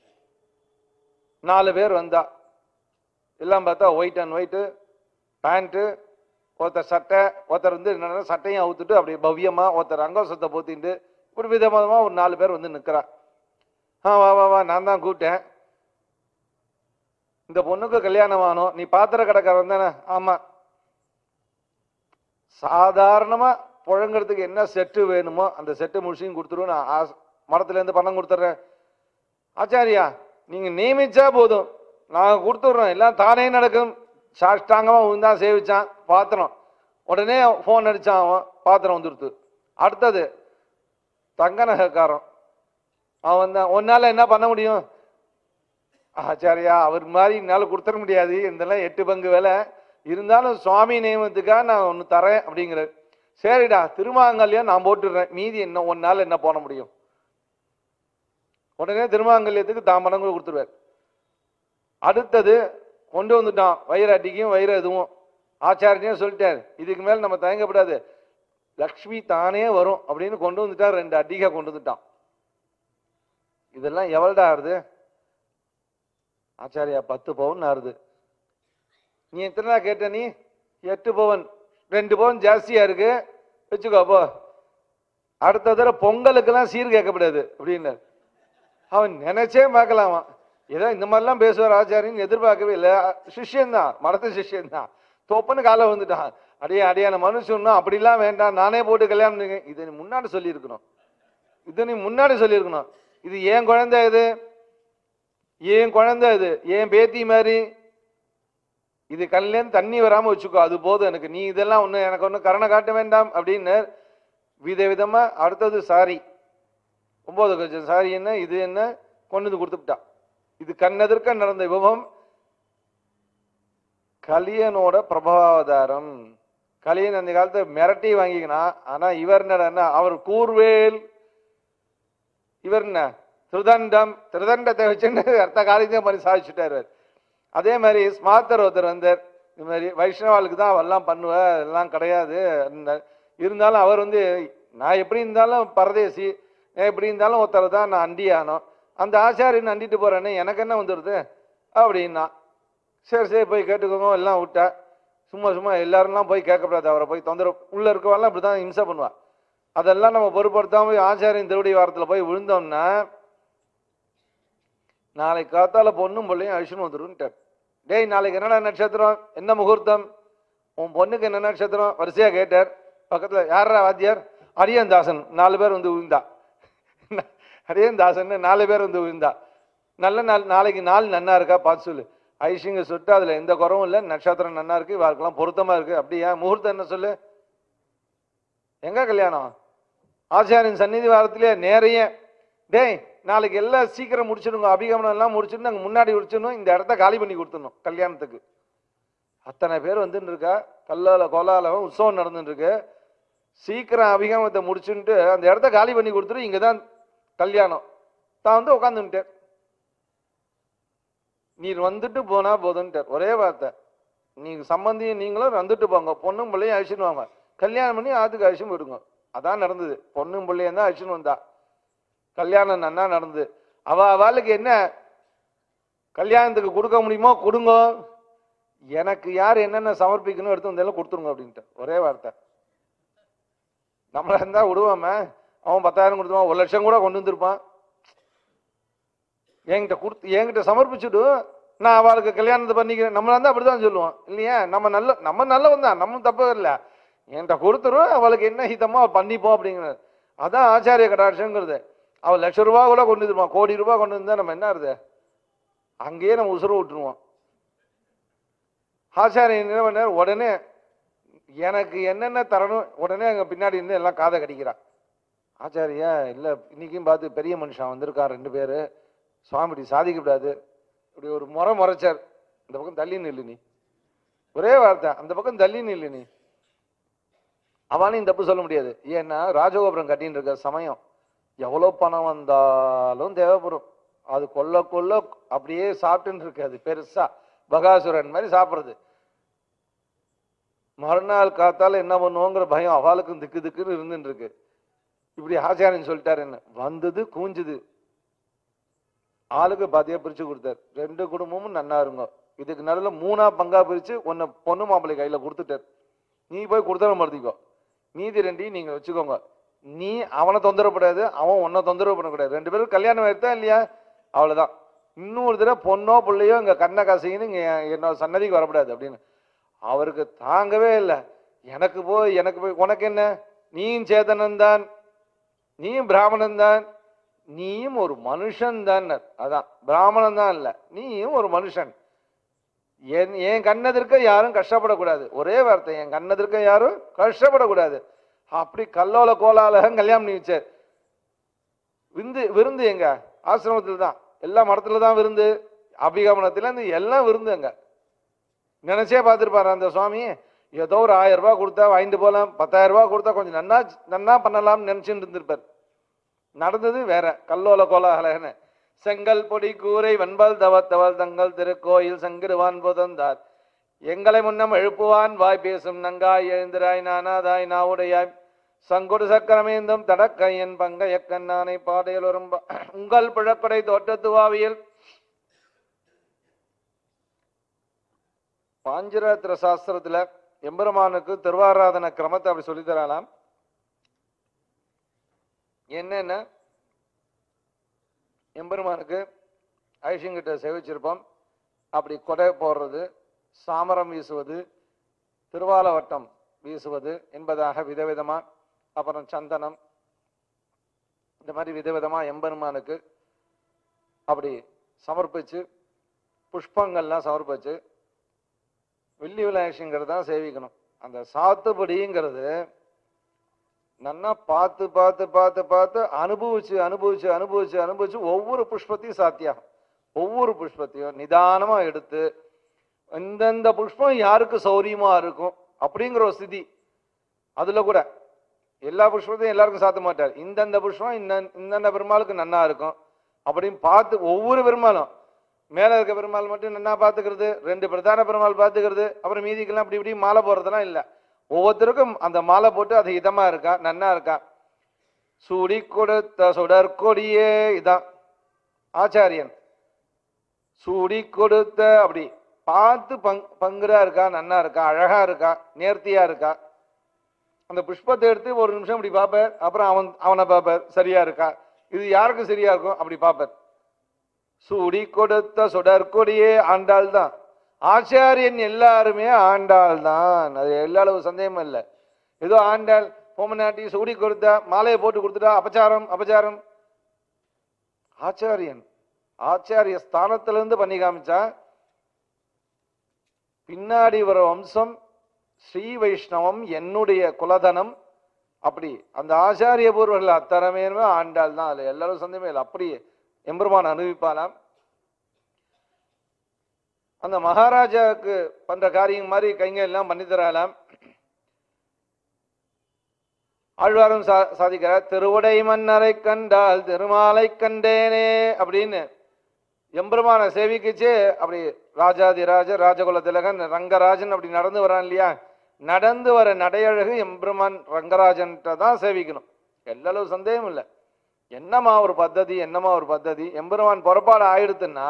நாலு பேர் வந்தா எல்லாம் பார்த்தா ஒயிட் அண்ட் ஒயிட்டு பேண்ட்டு ஒருத்தர் சட்டை ஒருத்தர் வந்து என்னன்னா சட்டையும் அவுத்துட்டு அப்படியே பவ்யமா ஒருத்தர் அங்கோசத்தை போத்திட்டு இப்படி விதவிதமா ஒரு நாலு பேர் வந்து நிக்கிறா ஆ வா வா வா நான் தான் கூப்பிட்டேன் இந்த பொண்ணுக்கு கல்யாணம் ஆகணும் நீ பாத்திர கடைக்காரன் தானே ஆமா சாதாரணமா புழங்குறதுக்கு என்ன செட்டு வேணுமோ அந்த செட்டு முழுசையும் கொடுத்துருவோம் நான் ஆஸ்- மரத்துல இருந்து பணம் கொடுத்துட்றேன் ஆச்சாரியா நீங்க நியமிச்சா போதும் நாங்க கொடுத்துட்றோம் எல்லாம் தானே நடக்கும் சாஷ்டாங்கமா விழுந்தா சேவிச்சான் பாத்திரம் உடனே ஃபோன் அடிச்சான் அவன் பாத்திரம் வந்துடுத்து அடுத்தது தங்க நகைக்காரன் அவன் தான் உன்னால என்ன பண்ண முடியும் ஆச்சாரியா அவர் மாதிரி என்னால் கொடுத்துட முடியாது இதெல்லாம் எட்டு பங்கு விலை இருந்தாலும் சுவாமி நியமத்துக்காக நான் ஒன்று தரேன் அப்படிங்கிறார் சரிடா திருமாங்கல்யம் நான் போட்டுடுறேன் மீதி என்ன ஒன்னால என்ன போன முடியும் உடனே திருமாங்கல்யத்துக்கு தான் மடங்கு கொடுத்துருவார் அடுத்தது கொண்டு வந்துட்டான் வயிறு அடிக்கும் வயிறு எதுவும் ஆச்சாரியனே சொல்லிட்டார் இதுக்கு மேல நம்ம தயங்கப்படாது லக்ஷ்மி தானே வரும் அப்படின்னு கொண்டு வந்துட்டார் ரெண்டு அடிகை கொண்டு வந்துட்டான் இதெல்லாம் எவ்வளோடா ஆறுது ஆச்சாரியா பத்து பவுன் ஆறுது நீ எத்தனை நாள் கேட்ட நீ எட்டு பவுன் ரெண்டு பவுன் ஜாஸ்தியா இருக்கு வச்சுக்கோ போ அடுத்த தடவை பொங்கலுக்கெல்லாம் சீர் கேட்கக்கூடாது அப்படின்னு அவன் நினைச்சே பார்க்கலாமா ஏதோ இந்த மாதிரிலாம் பேசுவார் ஆச்சாரின்னு எதிர்பார்க்கவே இல்லை சிஷ்யன் தான் மடத்து சிஷ்யன் தான் தொப்பன்னு காலை வந்துட்டான் அடியே அடியான மனுஷன்னா அப்படிலாம் வேண்டாம் நானே போட்டு கல்யாணம் பண்ணுங்க இதை நீ முன்னாடி சொல்லியிருக்கணும் இதை நீ முன்னாடி சொல்லியிருக்கணும் இது ஏன் குழந்தை இது ஏன் குழந்தை இது ஏன் பேத்தி மாதிரி இது கல்லேருந்து தண்ணி வராம வச்சுக்கோ அது போதும் எனக்கு நீ இதெல்லாம் ஒண்ணு எனக்கு ஒண்ணு கருணை காட்ட வேண்டாம் அப்படின்னு விதவிதமா அடுத்தது சாரி ஒன்பது கஜம் சாரி என்ன இது என்ன கொண்டு வந்து கொடுத்துட்டான் இது கண்ணெதிர்க்க நடந்த விபவம் கலியனோட பிரபாவதாரம் கலியன் அந்த காலத்தை மிரட்டி வாங்கிக்கினான் ஆனா இவர் என்னடா அவர் கூர்வேல் இவர் என்ன திருதண்டம் திருதண்டத்தை வச்சுன்னு அர்த்த காரியத்தையும் பண்ணி சாதிச்சுட்டார் இவர். அதே மாதிரி ஸ்மார்த்தர் ஒருத்தர் வந்தார் இந்த மாதிரி வைஷ்ணவாளுக்கு தான் அவெல்லாம் பண்ணுவ எல்லாம் கிடையாது இருந்தார். இருந்தாலும் அவர் வந்து நான் எப்படி இருந்தாலும் பரதேசி நான் எப்படி இருந்தாலும் ஒருத்தர் தான் நான் அண்டி ஆனோம் அந்த ஆச்சாரியன் அண்டிட்டு போறேன்னு எனக்கு என்ன வந்துடுது அப்படின்னா சரி சரி போய் கேட்டுக்கோங்க எல்லாம் விட்டா சும்மா சும்மா எல்லாரும்லாம் போய் கேட்கக்கூடாது அவரை போய் தொந்தரவு உள்ள இருக்கவெல்லாம் இப்படி தான் இம்சை பண்ணுவா அதெல்லாம் நம்ம பொருட்படுத்தாம போய் ஆச்சாரியன் திருவடி வாரத்தில் போய் விழுந்தோம்னா நாளைக்கு காத்தால பொண்ணும் பிள்ளையும் அழிச்சுன்னு வந்துருன்ட்டார் டேய் நாளைக்கு என்னடா நட்சத்திரம் என்ன முகூர்த்தம் உன் பொண்ணுக்கு என்ன நட்சத்திரம் வரிசையா கேட்டார் பக்கத்துல யாரா வாத்தியார் அரியந்தாசன் நாலு பேர் வந்து விழுந்தா அரியந்தாசன் நாலு பேர் வந்து விழுந்தா நல்ல நாள் நாளைக்கு நாள் நன்னா இருக்கா பார்த்து சொல்லு ஐஷிங்க சுட்டு அதுல எந்த குறவும் இல்லை நட்சத்திரம் நன்னா இருக்கு இவாருக்கெல்லாம் பொருத்தமா இருக்கு அப்படியா முகூர்த்தம் என்ன சொல்லு எங்க கல்யாணம் ஆச்சாரியன் சந்நிதி வாரத்திலே நேரையே டேய் நாளைக்கு எல்லாம் சீக்கிரம் முடிச்சிடுங்க அபிகமனம் எல்லாம் முடிச்சுட்டு நாங்கள் முன்னாடி முடிச்சிடணும் இந்த இடத்த காலி பண்ணி கொடுத்துடணும் கல்யாணத்துக்கு அத்தனை பேர் வந்துட்டு இருக்கா கல்லால கோலால உற்சவம் நடந்துட்டு இருக்கு சீக்கிரம் அபிகமனத்தை முடிச்சுட்டு அந்த இடத்த காலி பண்ணி கொடுத்துட்டு இங்கே தான் கல்யாணம் தான் வந்து உட்காந்துட்டார் நீர் வந்துட்டு போனா போதுன்ட்டார் ஒரே வார்த்தை நீங்க சம்பந்தியும் நீங்களும் வந்துட்டு போங்க பொண்ணும் பிள்ளையும் அழிச்சுன்னு வாங்க கல்யாணம் பண்ணி ஆத்துக்கு அழிச்சும் போயிடுங்க அதான் நடந்தது பொண்ணும் பிள்ளையும் தான் அழிச்சுன்னு வந்தா கல்யாணம் நன்னா நடந்தது அவ அவளுக்கு என்ன கல்யாணத்துக்கு கொடுக்க முடியுமோ கொடுங்க எனக்கு யார் என்னென்ன சமர்ப்பிக்கணும் எடுத்து வந்தாலும் கொடுத்துருங்க அப்படின்ட்டு ஒரே வார்த்தை நம்மளா இருந்தா விடுவாம அவன் பத்தாயிரம் கொடுத்துருவான் ஒரு லட்சம் கூட கொண்டு வந்திருப்பான் என்கிட்ட கொடுத்து என்கிட்ட சமர்ப்பிச்சுடு நான் அவளுக்கு கல்யாணத்தை பண்ணிக்கிறேன் நம்மளா இருந்தா அப்படிதான் சொல்லுவோம் இல்லையா நம்ம நல்ல நம்ம நல்லவன் தான் நம்ம தப்பு இல்லை என்கிட்ட கொடுத்துரும் அவளுக்கு என்ன ஹிதமோ அவ பண்ணிப்போம் அப்படிங்கிறது அதான் ஆச்சாரிய கடாட்சங்கிறது அவள் லட்ச ரூபா கூட கொண்டு வந்துருவான் கோடி ரூபாய் கொண்டு வந்தா நம்ம என்ன இருது அங்கேயே நம்ம உசுறு விட்டுருவோம் ஆச்சாரியன் என்ன பண்ணார் உடனே எனக்கு என்னென்ன தரணும் உடனே அங்க பின்னாடி இருந்து எல்லாம் காதை கடிக்கிறா ஆச்சாரியா இல்ல இன்னைக்கும் பார்த்து பெரிய மனுஷன் வந்திருக்கான் ரெண்டு பேரு சுவாமிடி சாதிக்க கூடாது இப்படி ஒரு முறை முறைச்சார் இந்த பக்கம் தள்ளி நில்லு நீ ஒரே வார்த்தை அந்த பக்கம் தள்ளி நில்லு நீ அவனையும் தப்பு சொல்ல முடியாது ஏன்னா ராஜகோபுரம் கட்டின்னு இருக்க சமயம் எவ்வளோ பணம் வந்தாலும் தேவைப்படும் அது கொல்ல கொல்ல அப்படியே சாப்பிட்டுன்னு இருக்கு அது பெருசா பகாசுரன் மாதிரி சாப்பிட்றது மறுநாள் காத்தால என்ன பண்ணுவோங்கிற பயம் அவளுக்கும் திக்கு திக்குன்னு இருந்துட்டு இருக்கு இப்படி ஆச்சாரியன் சொல்லிட்டாரு என்ன வந்தது கூஞ்சுது ஆளுக்கு பாதியா பிரிச்சு கொடுத்தாரு ரெண்டு குடும்பமும் நன்னா இருங்க இதுக்கு நடுவில் மூணா பங்கா பிரிச்சு உன்னை பொண்ணு மாப்பிள்ளை கையில கொடுத்துட்டார் நீ போய் கொடுத்தவன் மறுத்திக்கோ மீதி ரெண்டையும் நீங்க வச்சுக்கோங்க நீ அவனை தொந்தரப்படாது அவன் உன்னை தொந்தரவு பண்ணக்கூடாது ரெண்டு பேரும் கல்யாணம் ஆயிடுதா இல்லையா அவ்வளவுதான் இன்னும் ஒரு தடவை பொண்ணோ பிள்ளையோ இங்க கண்ணை காசிங்கன்னு இங்க என்னோட சன்னதிக்கு வரக்கூடாது அப்படின்னு அவருக்கு தாங்கவே இல்லை எனக்கு போய் எனக்கு போய் உனக்கு என்ன நீயும் சேதனன் தான் நீயும் பிராமணன் தான் நீயும் ஒரு மனுஷன் தான் அதான் பிராமணன் தான் இல்ல நீயும் ஒரு மனுஷன் என் என் கண்ணதிர்க்க யாரும் கஷ்டப்படக்கூடாது ஒரே வார்த்தை என் கண்ணதிர்க்க யாரும் கஷ்டப்படக்கூடாது அப்படி கல்லோல கோலால கல்யாணம் பண்ணி வச்சார் விருந்து விருந்து எங்க ஆசிரமத்தில் தான் எல்லா மடத்துல தான் விருந்து அபிகமனத்துல இருந்து எல்லாம் விருந்து அங்க நினைச்சே பார்த்துருப்பாரு அந்த சுவாமி ஏதோ ஒரு ஆயிரம் ரூபாய் கொடுத்தா வாங்கிட்டு போகலாம் பத்தாயிரம் ரூபாய் கொடுத்தா கொஞ்சம் நன்னா நன்னா பண்ணலாம்னு நினைச்சுட்டு இருந்திருப்பார் நடந்தது வேற கல்லோல கோலாகலன்னு செங்கல் பொடி கூரை வன்பல் தவத்தவல் தங்கள் திருக்கோயில் சங்கிருவான் புதந்தார் எங்களை முன்னம் எழுப்புவான் வாய் பேசும் நங்காய் எழுந்திராய் நானாதாய் நாவுடையாய் சங்கொடு சக்கரமேந்தும் தடக்கையன் பங்கைய கண்ணானை பாடையில் வரும் உங்கள் பிழக்கடை தோட்டத்துவாவியில் பாஞ்சராத்திர சாஸ்திரத்துல எம்பெருமானுக்கு திருவாராதன கிரமத்தை அப்படி சொல்லித் தரலாம் என்னென்ன எம்பெருமானுக்கு ஐஷங்கிட்ட சேவிச்சிருப்போம் அப்படி கொடை போடுறது சாமரம் வீசுவது திருவாலவட்டம் வீசுவது என்பதாக விதவிதமா அப்புறம் சந்தனம் இந்த மாதிரி விதவிதமா எம்பெருமானுக்கு அப்படி சமர்ப்பிச்சு புஷ்பங்கள்லாம் சமர்ப்பிச்சு வெள்ளி விநாயகங்கிறது தான் சேவிக்கணும் அந்த சாத்துப்படிங்கிறது நன்னா பார்த்து பார்த்து பார்த்து பார்த்து அனுபவிச்சு அனுபவிச்சு அனுபவிச்சு அனுபவிச்சு ஒவ்வொரு புஷ்பத்தையும் சாத்தியாகும் ஒவ்வொரு புஷ்பத்தையும் நிதானமா எடுத்து இந்தந்த புஷ்பம் யாருக்கு சௌரியமா இருக்கும் அப்படிங்கிற ஒரு ஸ்திதி அதுல கூட எல்லா புஷ்பத்தையும் எல்லாருக்கும் சாத்த மாட்டார் இந்தந்த புஷ்பம் இந்த இந்தந்த பெருமாளுக்கு நன்னா இருக்கும் அப்படின்னு பார்த்து ஒவ்வொரு பெருமாளும் மேல இருக்க பெருமாள் மட்டும் நன்னா பார்த்துக்கிறது ரெண்டு பிரதான பெருமாள் பார்த்துக்கிறது அப்புறம் மீதிக்கெல்லாம் அப்படி இப்படி மாலை போடுறதெல்லாம் இல்லை ஒவ்வொருத்தருக்கும் அந்த மாலை போட்டு அது இதமா இருக்கா நன்னா இருக்கா சூடி கொடுத்த சுடற்கொடியே இதான் ஆச்சாரியன் சூடி கொடுத்த அப்படி பார்த்து பங் பங்குரா இருக்கா நன்னா இருக்கா அழகா இருக்கா நேர்த்தியா இருக்கா அந்த புஷ்பத்தை எடுத்து ஒரு நிமிஷம் இப்படி பார்ப்பார் அப்புறம் அவன் அவனை பார்ப்பார் சரியா இருக்கா இது யாருக்கு சரியா இருக்கும் அப்படி பார்ப்பார் சூடி கொடுத்த சுடற்கொடியே ஆண்டாள் தான் ஆச்சாரியன் எல்லாருமே ஆண்டாள் தான் அது எல்லா அளவு சந்தேகமும் இல்லை ஏதோ ஆண்டாள் பொம்மநாட்டி சூடி கொடுத்தா மாலையை போட்டு கொடுத்துட்டா அபச்சாரம் அபச்சாரம் ஆச்சாரியன் ஆச்சாரிய ஸ்தானத்திலிருந்து பண்ணி காமிச்சா பின்னாடி வர வம்சம் ஸ்ரீ வைஷ்ணவம் என்னுடைய குலதனம் அப்படி அந்த ஆச்சாரிய பூர்வர்கள் அத்தரமேனுமே ஆண்டாள் தான் அதுல எல்லாரும் சந்தேகமே இல்லை அப்படி எம்பெருமான் அனுபவிப்பானாம் அந்த மகாராஜாவுக்கு பண்ற காரியம் மாதிரி கைங்க எல்லாம் பண்ணி தரலாம் ஆழ்வாரும் சா சாதிக்கிறார் திருவுடை மன்னரை கண்டால் திருமாலை கண்டேனே அப்படின்னு எம்பெருமான சேவிக்குச்சு அப்படி ராஜாதிராஜ ராஜகுல திலகன் ரங்கராஜன் அப்படி நடந்து வரான் இல்லையா நடந்து வர நடையழகு எம்பெருமான் ரங்கராஜன்ட்ட தான் சேவிக்கணும் எல்லளவு சந்தேகம் இல்லை என்னமா ஒரு பத்ததி என்னமா ஒரு பத்ததி எம்பெருமான் புறப்பாடு ஆயிடுத்துன்னா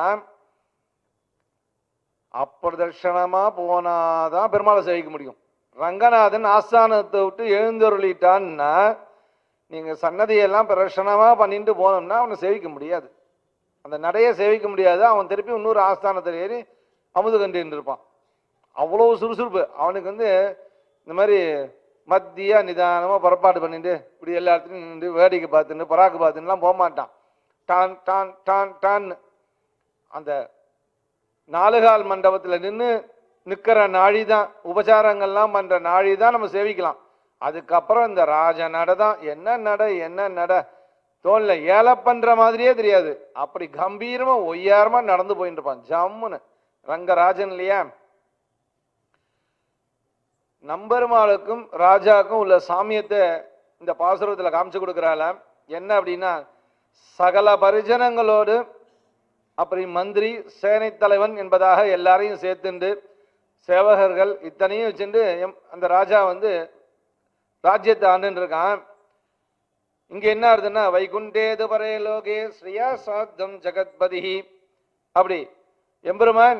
அப்பிரதர்ஷனமா போனாதான் பெருமாளை சேவிக்க முடியும் ரங்கநாதன் ஆஸ்தானத்தை விட்டு எழுந்தருளிட்டான்னா நீங்க சன்னதியெல்லாம் பிரதர்ஷனமா பண்ணிட்டு போனோம்னா அவனை சேவிக்க முடியாது அந்த நடையை சேவிக்க முடியாது அவன் திருப்பி இன்னொரு ஆஸ்தானத்தில் ஏறி அமுது கண்டுட்டு இருப்பான் அவ்வளோ சுறுசுறுப்பு அவனுக்கு வந்து இந்த மாதிரி மத்தியா நிதானமாக புறப்பாடு பண்ணிட்டு இப்படி எல்லா இடத்துலையும் நின்று வேடிக்கை பார்த்துட்டு பராக்கு பார்த்துட்டுலாம் போக மாட்டான் டான் டான் டான் டான் அந்த நாலுகால் மண்டபத்தில் நின்று நிற்கிற நாழி தான் உபச்சாரங்கள்லாம் பண்ணுற நாழி தான் நம்ம சேவிக்கலாம் அதுக்கப்புறம் இந்த ராஜ நட தான் என்ன நட என்ன நட தோல்ல ஏல பண்ற மாதிரியே தெரியாது அப்படி கம்பீரமா ஒய்யாரமா நடந்து போயிட்டு இருப்பான் ஜம்முன்னு ரங்கராஜன் இல்லையா நம்பெருமாளுக்கும் ராஜாவுக்கும் உள்ள சாமியத்தை இந்த பாசுரத்துல காமிச்சு கொடுக்குறாளாம் என்ன அப்படின்னா சகல பரிஜனங்களோடு அப்படி மந்திரி சேனை தலைவன் என்பதாக எல்லாரையும் சேர்த்துண்டு சேவகர்கள் இத்தனையும் வச்சுட்டு எம்- அந்த ராஜா வந்து ராஜ்யத்தை ஆண்டுன்னு இருக்கான் இங்க என்ன ஆகுதுன்னா வைகுண்டேது பரே லோகே ஸ்ரீயா சாத்தம் ஜெகத்பதி அப்படி எம்பெருமான்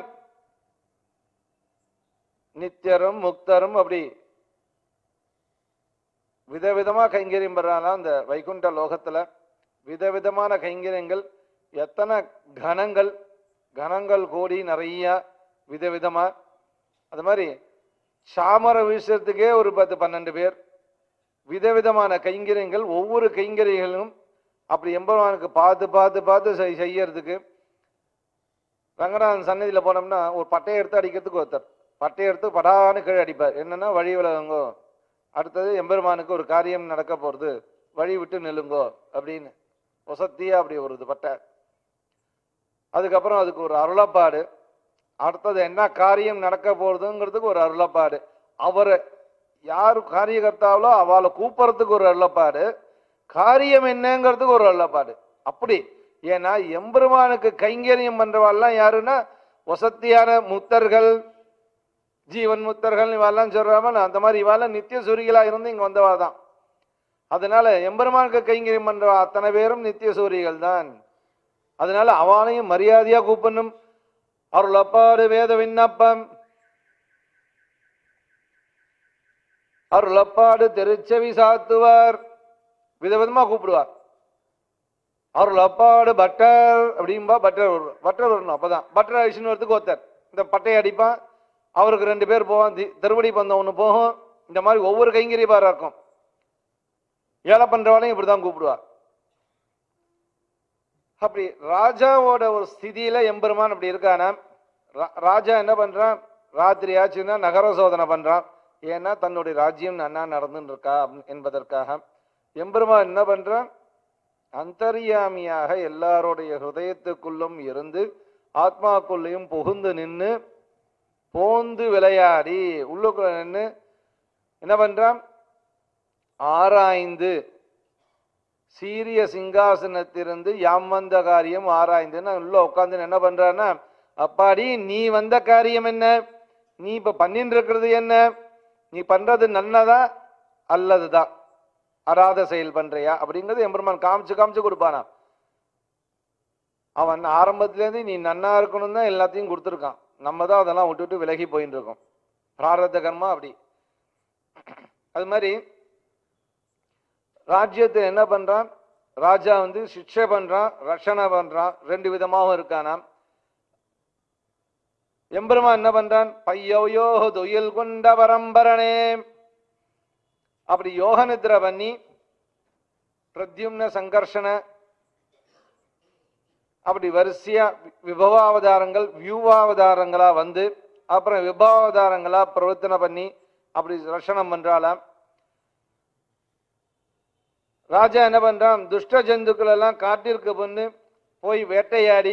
நித்தியரும் முக்தரும் அப்படி விதவிதமா கைங்கரியம் பண்றானா அந்த வைகுண்ட லோகத்துல விதவிதமான கைங்கரியங்கள் எத்தனை கணங்கள் கணங்கள் கோடி நிறைய விதவிதமா அது மாதிரி சாமர வீசுறதுக்கே ஒரு பத்து பன்னெண்டு பேர் விதவிதமான கைங்கரியங்கள் ஒவ்வொரு கைங்கரியங்களும் அப்படி எம்பெருமானுக்கு பார்த்து பார்த்து பார்த்து செய்- செய்யறதுக்கு ரங்கநாதன் சன்னதியில போனோம்னா ஒரு பட்டையை எடுத்து அடிக்கிறதுக்கு ஒருத்தர் பட்டையை எடுத்து படான்னு கீழே அடிப்பார் என்னன்னா வழி விலகுங்கோ அடுத்தது எம்பெருமானுக்கு ஒரு காரியம் நடக்க போறது வழி விட்டு நில்லுங்கோ அப்படின்னு வசத்தியா அப்படி ஒரு இது பட்டை அதுக்கப்புறம் அதுக்கு ஒரு அருளப்பாடு அடுத்தது என்ன காரியம் நடக்க போறதுங்கிறதுக்கு ஒரு அருளப்பாடு அவரை யார் காரியகர்த்தாவளோ அவளை கூப்பிட்றதுக்கு ஒரு அருளப்பாடு காரியம் என்னங்கிறதுக்கு ஒரு அருளப்பாடு அப்படி ஏன்னா எம்பெருமானுக்கு கைங்கரியம் பண்றவாள்லாம் யாருன்னா வசத்தியான முத்தர்கள் ஜீவன் முத்தர்கள் இவெல்லாம் சொல்றாம அந்த மாதிரி இவாளெல்லாம் நித்திய சூரிகளா இருந்து இங்க வந்தவா தான் அதனால எம்பெருமானுக்கு கைங்கரியம் பண்ற அத்தனை பேரும் நித்திய சூரிகள் தான் அதனால அவனையும் மரியாதையா கூப்பிடணும் அருளப்பாடு வேத விண்ணப்பம் அருளப்பாடு திருச்செவி சாத்துவார் விதவிதமா கூப்பிடுவார் அருளப்பாடு பட்டர் அப்படின்பா பட்டர் வருவார் பட்டர் வரணும் அப்பதான் பட்டர் அழிச்சுன்னு வரதுக்கு ஒருத்தர் இந்த பட்டையை அடிப்பான் அவருக்கு ரெண்டு பேர் போவான் தி- திருவடி பந்தம் ஒன்று போகும் இந்த மாதிரி ஒவ்வொரு கைங்கரியப்பாரா இருக்கும் ஏழை பண்றவாளையும் இப்படிதான் கூப்பிடுவார் அப்படி ராஜாவோட ஒரு ஸ்திதியில எம்பெருமான் அப்படி இருக்கானா ரா- ராஜா என்ன பண்றான் ராத்திரி ஆச்சுன்னா நகர சோதனை பண்றான் ஏன்னா தன்னுடைய ராஜ்யம் நன்னா நடந்துன்னு இருக்கா அப்படி- என்பதற்காக எம்பெருமான் என்ன பண்றான் அந்தர்யாமியாக எல்லாருடைய ஹிருதயத்துக்குள்ளும் இருந்து ஆத்மாக்குள்ளேயும் புகுந்து நின்று போந்து விளையாடி உள்ளுக்குள்ள நின்று என்ன பண்றான் ஆராய்ந்து சீரிய சிங்காசனத்திலிருந்து யாம் வந்த காரியம் ஆராய்ந்துன்னு உள்ள உட்காந்து என்ன பண்றான்னா அப்பாடி நீ வந்த காரியம் என்ன நீ இப்ப பண்ணிட்டு இருக்கிறது என்ன நீ பண்றது நல்லதா அல்லதுதான் அராத செயல் பண்றியா அப்படிங்கிறது எம்பெருமான் காமிச்சு காமிச்சு கொடுப்பானா அவன் ஆரம்பத்திலேருந்து நீ நன்னா இருக்கணும் தான் எல்லாத்தையும் கொடுத்துருக்கான் நம்ம தான் அதெல்லாம் விட்டுட்டு விலகி போயின்னு இருக்கோம் பிராரத்த கர்மா அப்படி அது மாதிரி ராஜ்யத்தை என்ன பண்றான் ராஜா வந்து சிக்ஷை பண்றான் ரஷணை பண்றான் ரெண்டு விதமாகவும் இருக்கானாம் எம்பெருமான் என்ன பண்றான் பையோயோ தொயில் கொண்ட பரம்பரனே அப்படி யோக நித்ரை பண்ணி பிரத்யும்ன சங்கர்ஷண அப்படி வரிசையா வி- விபவாவதாரங்கள் வியூவாவதாரங்களா வந்து அப்புறம் விபவாவதாரங்களா பிரவர்த்தனை பண்ணி அப்படி ரஷணம் பண்றாளாம் ராஜா என்ன பண்றான் துஷ்ட ஜந்துக்கள் எல்லாம் காட்டிற்கு பொண்ணு போய் வேட்டையாடி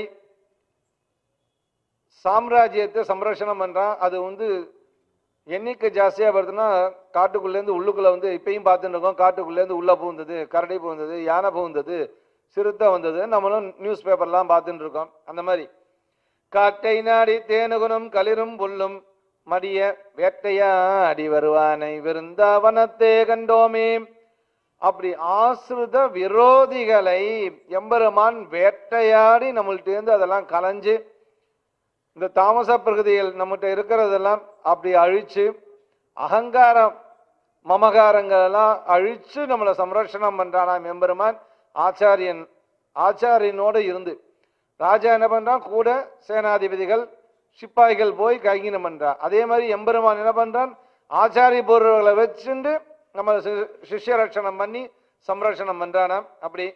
சாம்ராஜ்யத்தை சம்ரட்சணம் பண்றான் அது வந்து எண்ணிக்கை ஜாஸ்தியா வருதுன்னா காட்டுக்குள்ளேருந்து உள்ளுக்குள்ள வந்து இப்பயும் பார்த்துட்டு இருக்கோம் காட்டுக்குள்ளேருந்து உள்ள புகுந்தது கரடி புகுந்தது யானை புகுந்தது சிறுத்தை வந்தது நம்மளும் நியூஸ் பேப்பர்லாம் பார்த்துட்டு இருக்கோம் அந்த மாதிரி காட்டை நாடி தேனுகுணம் களிரும் புல்லும் மடிய வேட்டையாடி வருவானை விருந்தாவனத்தே கண்டோமே அப்படி ஆசிரித விரோதிகளை எம்பெருமான் வேட்டையாடி நம்மள்ட்டேருந்து அதெல்லாம் கலைஞ்சு இந்த தாமச பிரகதிகள் நம்மகிட்ட இருக்கிறதெல்லாம் அப்படி அழிச்சு அகங்காரம் மமகாரங்கள் எல்லாம் அழிச்சு நம்மளை சம்ரட்சணம் பண்றானாம் எம்பெருமான் ஆச்சாரியன் ஆச்சாரியனோட இருந்து ராஜா என்ன பண்றான் கூட சேனாதிபதிகள் சிப்பாய்கள் போய் கைங்கினம் பண்றான் அதே மாதிரி எம்பெருமான் என்ன பண்றான் ஆச்சாரிய பூர்வர்களை வச்சுண்டு நம்ம சி- சிஷ்ய ரட்சணம் பண்ணி சம்ரட்சணம் பண்றானாம் அப்படி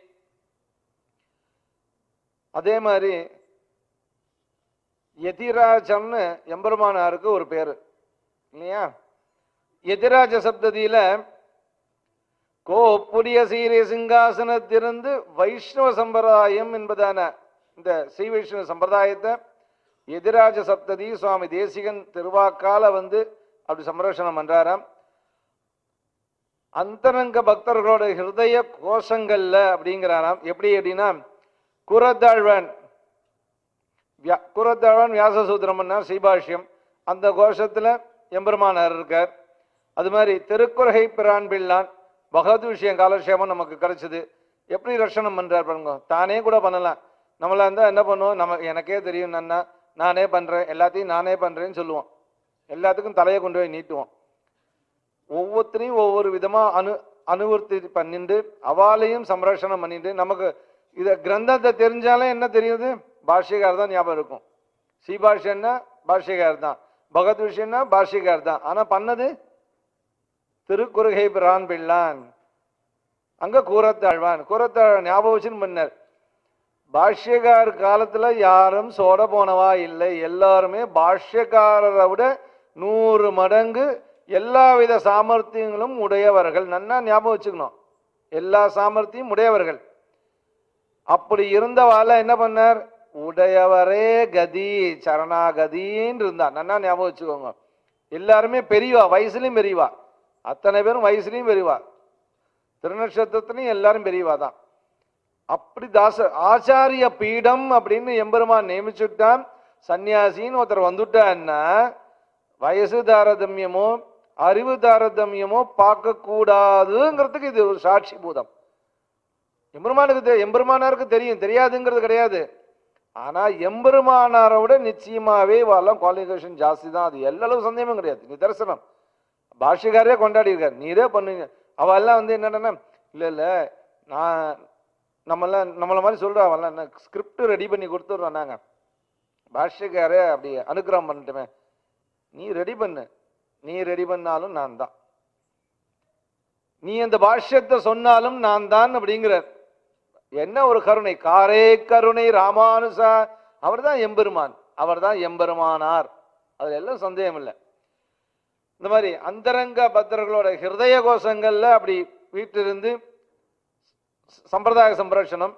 அதே மாதிரி எதிராஜம்னு எம்பெருமானாருக்கு ஒரு பேரு இல்லையா எதிராஜ சப்ததியில கோப்புடைய சீரிய சிங்காசனத்திலிருந்து வைஷ்ணவ சம்பிரதாயம் என்பதான இந்த ஸ்ரீ வைஷ்ணவ சம்பிரதாயத்தை எதிராஜ சப்ததி சுவாமி தேசிகன் திருவாக்கால வந்து அப்படி சம்ரட்சணம் பண்றாராம் அந்தரங்க பக்தர்களோட ஹிருதய கோஷங்கள்ல அப்படிங்கிறாராம் எப்படி அப்படின்னா குரத்தாழ்வன் வியா- குரத்தாழ்வன் வியாசசூத்திரம்னா ஸ்ரீபாஷ்யம் அந்த கோஷத்துல எம்பெருமானார் இருக்கார் அது மாதிரி திருக்குறகை பிரான் பிள்ளான் பகவத் விஷயம் காலக்ஷேமம் நமக்கு கிடைச்சது எப்படி ரட்சணம் பண்றார் பாருங்க தானே கூட பண்ணலாம் நம்மளா இருந்தா என்ன பண்ணுவோம் நம்ம எனக்கே தெரியும் நன்னா நானே பண்றேன் எல்லாத்தையும் நானே பண்றேன்னு சொல்லுவோம் எல்லாத்துக்கும் தலையை கொண்டு போய் நீட்டுவோம் ஒவ்வொருத்தரையும் ஒவ்வொரு விதமா அனு அனுவர்த்தி பண்ணிட்டு அவாளையும் சம்ரட்சணம் பண்ணிட்டு நமக்கு இத கிரந்தத்தை தெரிஞ்சாலே என்ன தெரியுது பாஷ்யக்கார் தான் ஞாபகம் இருக்கும் ஸ்ரீபாஷ்யன்னா பாஷ்யக்கார் தான் பகவத் விஷயம்னா பாஷ்யக்கார் தான் ஆனா பண்ணது திருக்குறுகை பிரான் பிள்ளான் அங்க கூறத்தாழ்வான் கூறத்தாழ்வான் ஞாபகம் வச்சுன்னு பண்ணார் பாஷ்யக்கார் காலத்துல யாரும் சோட போனவா இல்லை எல்லாருமே பாஷ்யக்காரரை விட நூறு மடங்கு எல்லாவித சாமர்த்தியங்களும் உடையவர்கள் நன்னா ஞாபகம் வச்சுக்கணும் எல்லா சாமர்த்தியம் உடையவர்கள் அப்படி இருந்தவால என்ன பண்ணார் உடையவரே கதி சரணாகதின்னு இருந்தா நன்னா ஞாபகம் வச்சுக்கோங்க எல்லாருமே பெரியவா வயசுலயும் பெரியவா அத்தனை பேரும் வயசுலயும் பெரியவா திருநட்சத்திரத்திலையும் எல்லாரும் பெரியவா தான் அப்படி தாச ஆச்சாரிய பீடம் அப்படின்னு எம்பெருமான் நியமிச்சுட்டான் சன்னியாசின்னு ஒருத்தர் வந்துட்டான்னா வயசு தாரதமியமோ அறிவு தாரதமியமோ பார்க்க கூடாதுங்கிறதுக்கு இது ஒரு சாட்சி பூதம் எம்பெருமானுக்கு தெ- எம்பெருமானாருக்கு தெரியும் தெரியாதுங்கிறது கிடையாது ஆனா எம்பெருமானாரை விட நிச்சயமாவே வரலாம் குவாலிஃபிகேஷன் ஜாஸ்தி தான் அது எல்லா அளவு சந்தேகமும் கிடையாது நிதர்சனம் பாஷ்யக்காரே கொண்டாடி இருக்காரு நீரே பண்ணுங்க அவ எல்லாம் வந்து என்னன்னா இல்ல இல்ல நான் நம்மளாம் நம்மள மாதிரி சொல்றா அவெல்லாம் ஸ்கிரிப்ட் ரெடி பண்ணி கொடுத்துட்றோம் நாங்க பாஷ்யக்காரே அப்படி அனுக்கிரகம் பண்ணிட்டுமே நீ ரெடி பண்ணு நீ ரெடி பண்ணாலும் நான் தான் நீ அந்த பாஷ்யத்தை சொன்னாலும் நான் தான் அப்படிங்கிறார் என்ன ஒரு கருணை காரே கருணை ராமானுசா அவர்தான் எம்பெருமான் அவர்தான் எம்பெருமானார் அதுல எல்லாம் சந்தேகம் இல்லை இந்த மாதிரி அந்தரங்க பக்தர்களோட ஹிருதய கோஷங்கள்ல அப்படி வீட்டிலிருந்து சம்பிரதாய சம்ரட்சணம்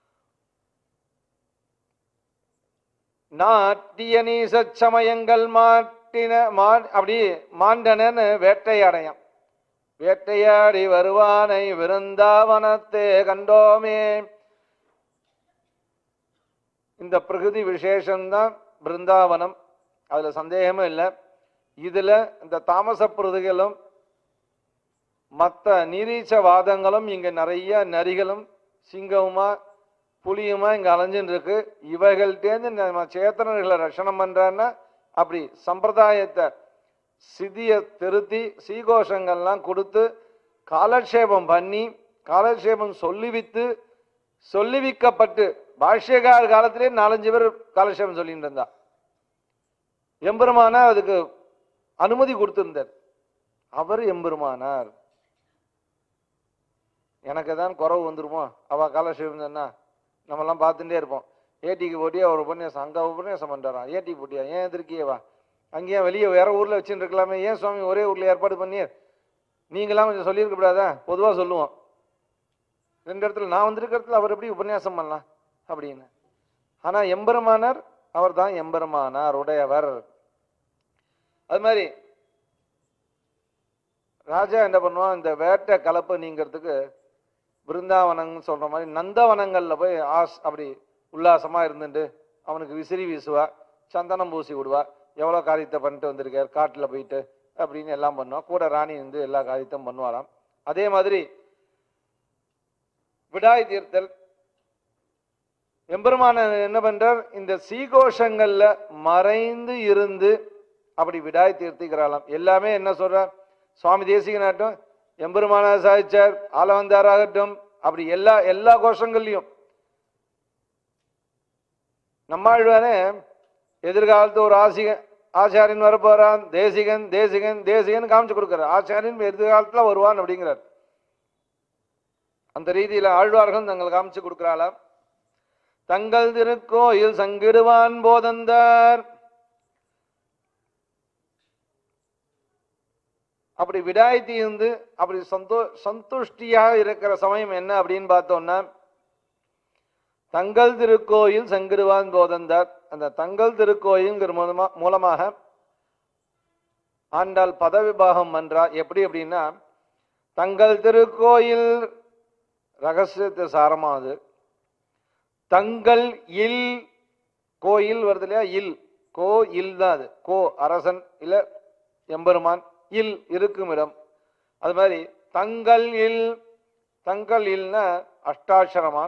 நாட்டிய நீசச்சமயங்கள் மாட்டின மா அப்படி மாண்டனன்னு வேட்டையாடையாம் வேட்டையாடி வருவானை விருந்தாவனத்தே கண்டோமே இந்த பிரகிருதி விசேஷம்தான் பிருந்தாவனம் அதுல சந்தேகமும் இல்லை இதுல இந்த தாமச பிரதிகளும் மற்ற நீரீச்ச வாதங்களும் இங்க நிறைய நரிகளும் சிங்கமுமா புலியுமா இங்க அலைஞ்சுன்னு இருக்கு இவைகள்டேந்து நம்ம சேத்தனர்களை ரட்சணம் பண்றான்னா அப்படி சம்பிரதாயத்தை சிதிய திருத்தி சீகோஷங்கள்லாம் கொடுத்து காலக்ஷேபம் பண்ணி காலக்ஷேபம் சொல்லிவித்து சொல்லிவிக்கப்பட்டு பாஷ்யகார் காலத்திலே நாலஞ்சு பேர் காலக்ஷேபம் சொல்லிட்டு இருந்தா எம்பெருமானார் அதுக்கு அனுமதி கொடுத்திருந்தார் அவர் எம்பெருமானார் எனக்கு தான் குறவு வந்துருமோ அவ காலக்ஷேபம் சொன்னா நம்மெல்லாம் பார்த்துட்டே இருப்போம் ஏடிக்கு போட்டியா ஒரு உபன்யாசம் அங்க உபன்யாசம் பண்றாராம் ஏடிக்கு போட்டியா ஏன் எதிர்க்கியவா அங்கேயே வெளியே வேற ஊர்ல வச்சுட்டு இருக்கலாமே ஏன் சுவாமி ஒரே ஊர்ல ஏற்பாடு பண்ணி நீங்களாம் கொஞ்சம் சொல்லியிருக்க கூடாதா பொதுவா சொல்லுவோம் ரெண்டு இடத்துல நான் வந்திருக்க இடத்துல அவர் எப்படி உபன்யாசம் பண்ணலாம் அப்படின்னு ஆனா எம்பெருமானார் அவர் தான் எம்பெருமானார் உடையவர் அது மாதிரி ராஜா என்ன பண்ணுவான் இந்த வேட்டை கலப்பு நீங்கிறதுக்கு பிருந்தாவனம்னு சொல்ற மாதிரி நந்தவனங்கள்ல போய் ஆஸ் அப்படி உல்லாசமா இருந்துட்டு அவனுக்கு விசிறி வீசுவா சந்தனம் பூசி விடுவா எவ்வளோ காரியத்தை பண்ணிட்டு வந்திருக்கார் காட்டுல போயிட்டு அப்படின்னு எல்லாம் பண்ணுவா கூட ராணி வந்து எல்லா காரியத்தையும் பண்ணுவாராம் அதே மாதிரி விடாய் தீர்த்தல் எம்பெருமான என்ன பண்றார் இந்த சீகோஷங்கள்ல மறைந்து இருந்து அப்படி விடாய் தீர்த்திக்கிறாளாம் எல்லாமே என்ன சொல்றார் சுவாமி தேசிகனாகட்டும் எம்பெருமான சாதிச்சார் ஆலவந்தாராகட்டும் அப்படி எல்லா எல்லா கோஷங்கள்லையும் நம்மாழ்வானே எதிர்காலத்து ஒரு ஆசிக ஆச்சாரியன் வரப்போறான் தேசிகன் தேசிகன் தேசிகன் காமிச்சு கொடுக்கிறார் ஆச்சாரியன் எதிர்காலத்துல வருவான் அப்படிங்கிறார் அந்த ரீதியில ஆழ்வார்கள் தங்கள் காமிச்சு கொடுக்கிறாளாம் தங்கள் திருக்கோயில் சங்கிடுவான் போதந்தார் அப்படி விடாய் தீர்ந்து அப்படி சந்தோ சந்துஷ்டியாக இருக்கிற சமயம் என்ன அப்படின்னு பார்த்தோம்னா தங்கள் திருக்கோயில் சங்கிடுவான் போதந்தார் அந்த தங்கள் திருக்கோயில்ங்கிற மூலமா மூலமாக ஆண்டாள் பதவிபாகம் பண்றா எப்படி அப்படின்னா தங்கள் திருக்கோயில் ரகசியத்து சாரமாது தங்கள் இல் கோயில் வருது இல்லையா இல் கோ இல் தான் அது கோ அரசன் இல்ல எம்பெருமான் இல் இருக்கும் இடம் அது மாதிரி தங்கள் இல் தங்கள் இல்னா அஷ்டாட்சரமா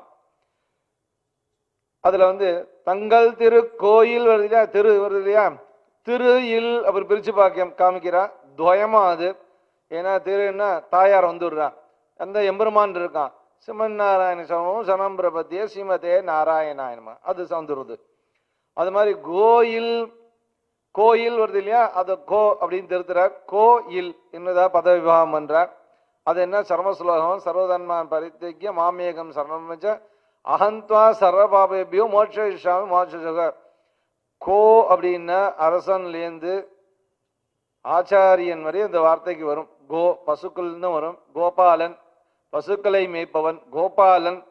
அதுல வந்து தங்கள் திரு கோயில் வருது இல்லையா திரு வருது இல்லையா திரு இல் அப்புறம் பிரிச்சு பார்க்க காமிக்கிறா துவயமா அது ஏன்னா திருன்னா தாயார் வந்துடுறா அந்த எம்பெருமான் இருக்கான் சிமன் நாராயண சமம் சனம் பிரபத்திய ஸ்ரீமதே நாராயணாயனமா அது வந்துருது அது மாதிரி கோயில் கோயில் வருது இல்லையா அதை கோ அப்படின்னு திருத்துறார் கோயில் என்னதா பத விவாகம் பண்றார் அது என்ன சர்மஸ்லோகம் சர்வதன்மான் பரித்திய மாமேகம் சரணம் வச்ச அகந்த்வா சர்வபாபேபியோ மோட்ச இஷாமி மோட்ச கோ அப்படின்னா அரசன்லேருந்து ஆச்சாரியன் வரை அந்த வார்த்தைக்கு வரும் கோ பசுக்கள்னு வரும் கோபாலன் பசுக்களை மேய்ப்பவன் கோபாலன்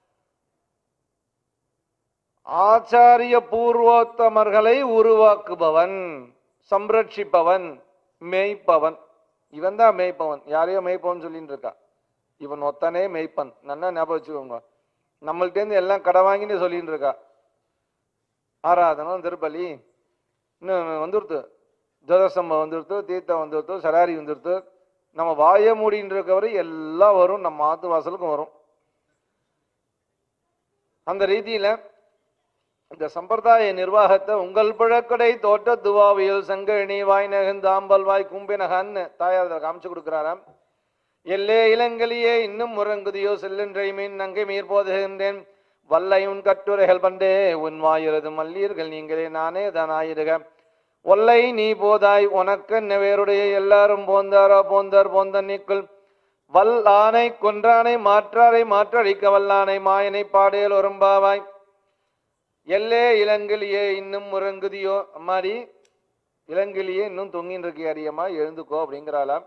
ஆச்சாரிய பூர்வோத்தமர்களை உருவாக்குபவன் சம்ரட்சிப்பவன் மேய்ப்பவன் இவன் தான் மேய்ப்பவன் யாரையோ மேய்ப்பவன் சொல்லிட்டு இருக்கா இவன் ஒத்தனே மேய்ப்பன் நல்லா ஞாபகம் வச்சுக்கோங்க நம்மள்ட்டேருந்து எல்லாம் கடை வாங்கின்னு சொல்லிட்டு இருக்கா ஆராதனம் திருப்பலி இன்னும் வந்துருத்து ஜோதசம்பம் வந்துருத்து தீர்த்தம் வந்துருத்து சராரி வந்துருத்து நம்ம வாய மூடின்னு இருக்கவரை எல்லாம் வரும் நம்ம ஆத்து வாசலுக்கும் வரும் அந்த ரீதியில இந்த சம்பிரதாய நிர்வாகத்தை உங்கள் பிழக்கடை தோட்ட துவாவியல் சங்கழனி வாய் நகந்தாம்பல் வாய் கும்பினகன்னு தாயார் அதில் காமிச்சு கொடுக்குறாராம் எல்லே இளங்கலியே இன்னும் முறங்குதியோ செல்லுன்றை மீன் நங்கை மீர் போதுகின்றேன் வல்லையுன் கட்டுரைகள் பண்டே உன் வாயிரது மல்லீர்கள் நீங்களே நானே தானாயிருக ஒல்லை நீ போதாய் உனக்கு வேருடைய எல்லாரும் போந்தாரா போந்தார் போந்த நீக்குள் வல் ஆனை கொன்றானை மாற்றாரை மாற்றழிக்க வல்லானை மாயனை பாடேல் ஒரும்பாவாய் எல்லே இளங்கிலியே இன்னும் முறங்குதியோ அம்மாடி இளங்கிலியே இன்னும் தொங்கின்னு இருக்கு அரியம்மா எழுந்துக்கோ அப்படிங்கிறாளாம்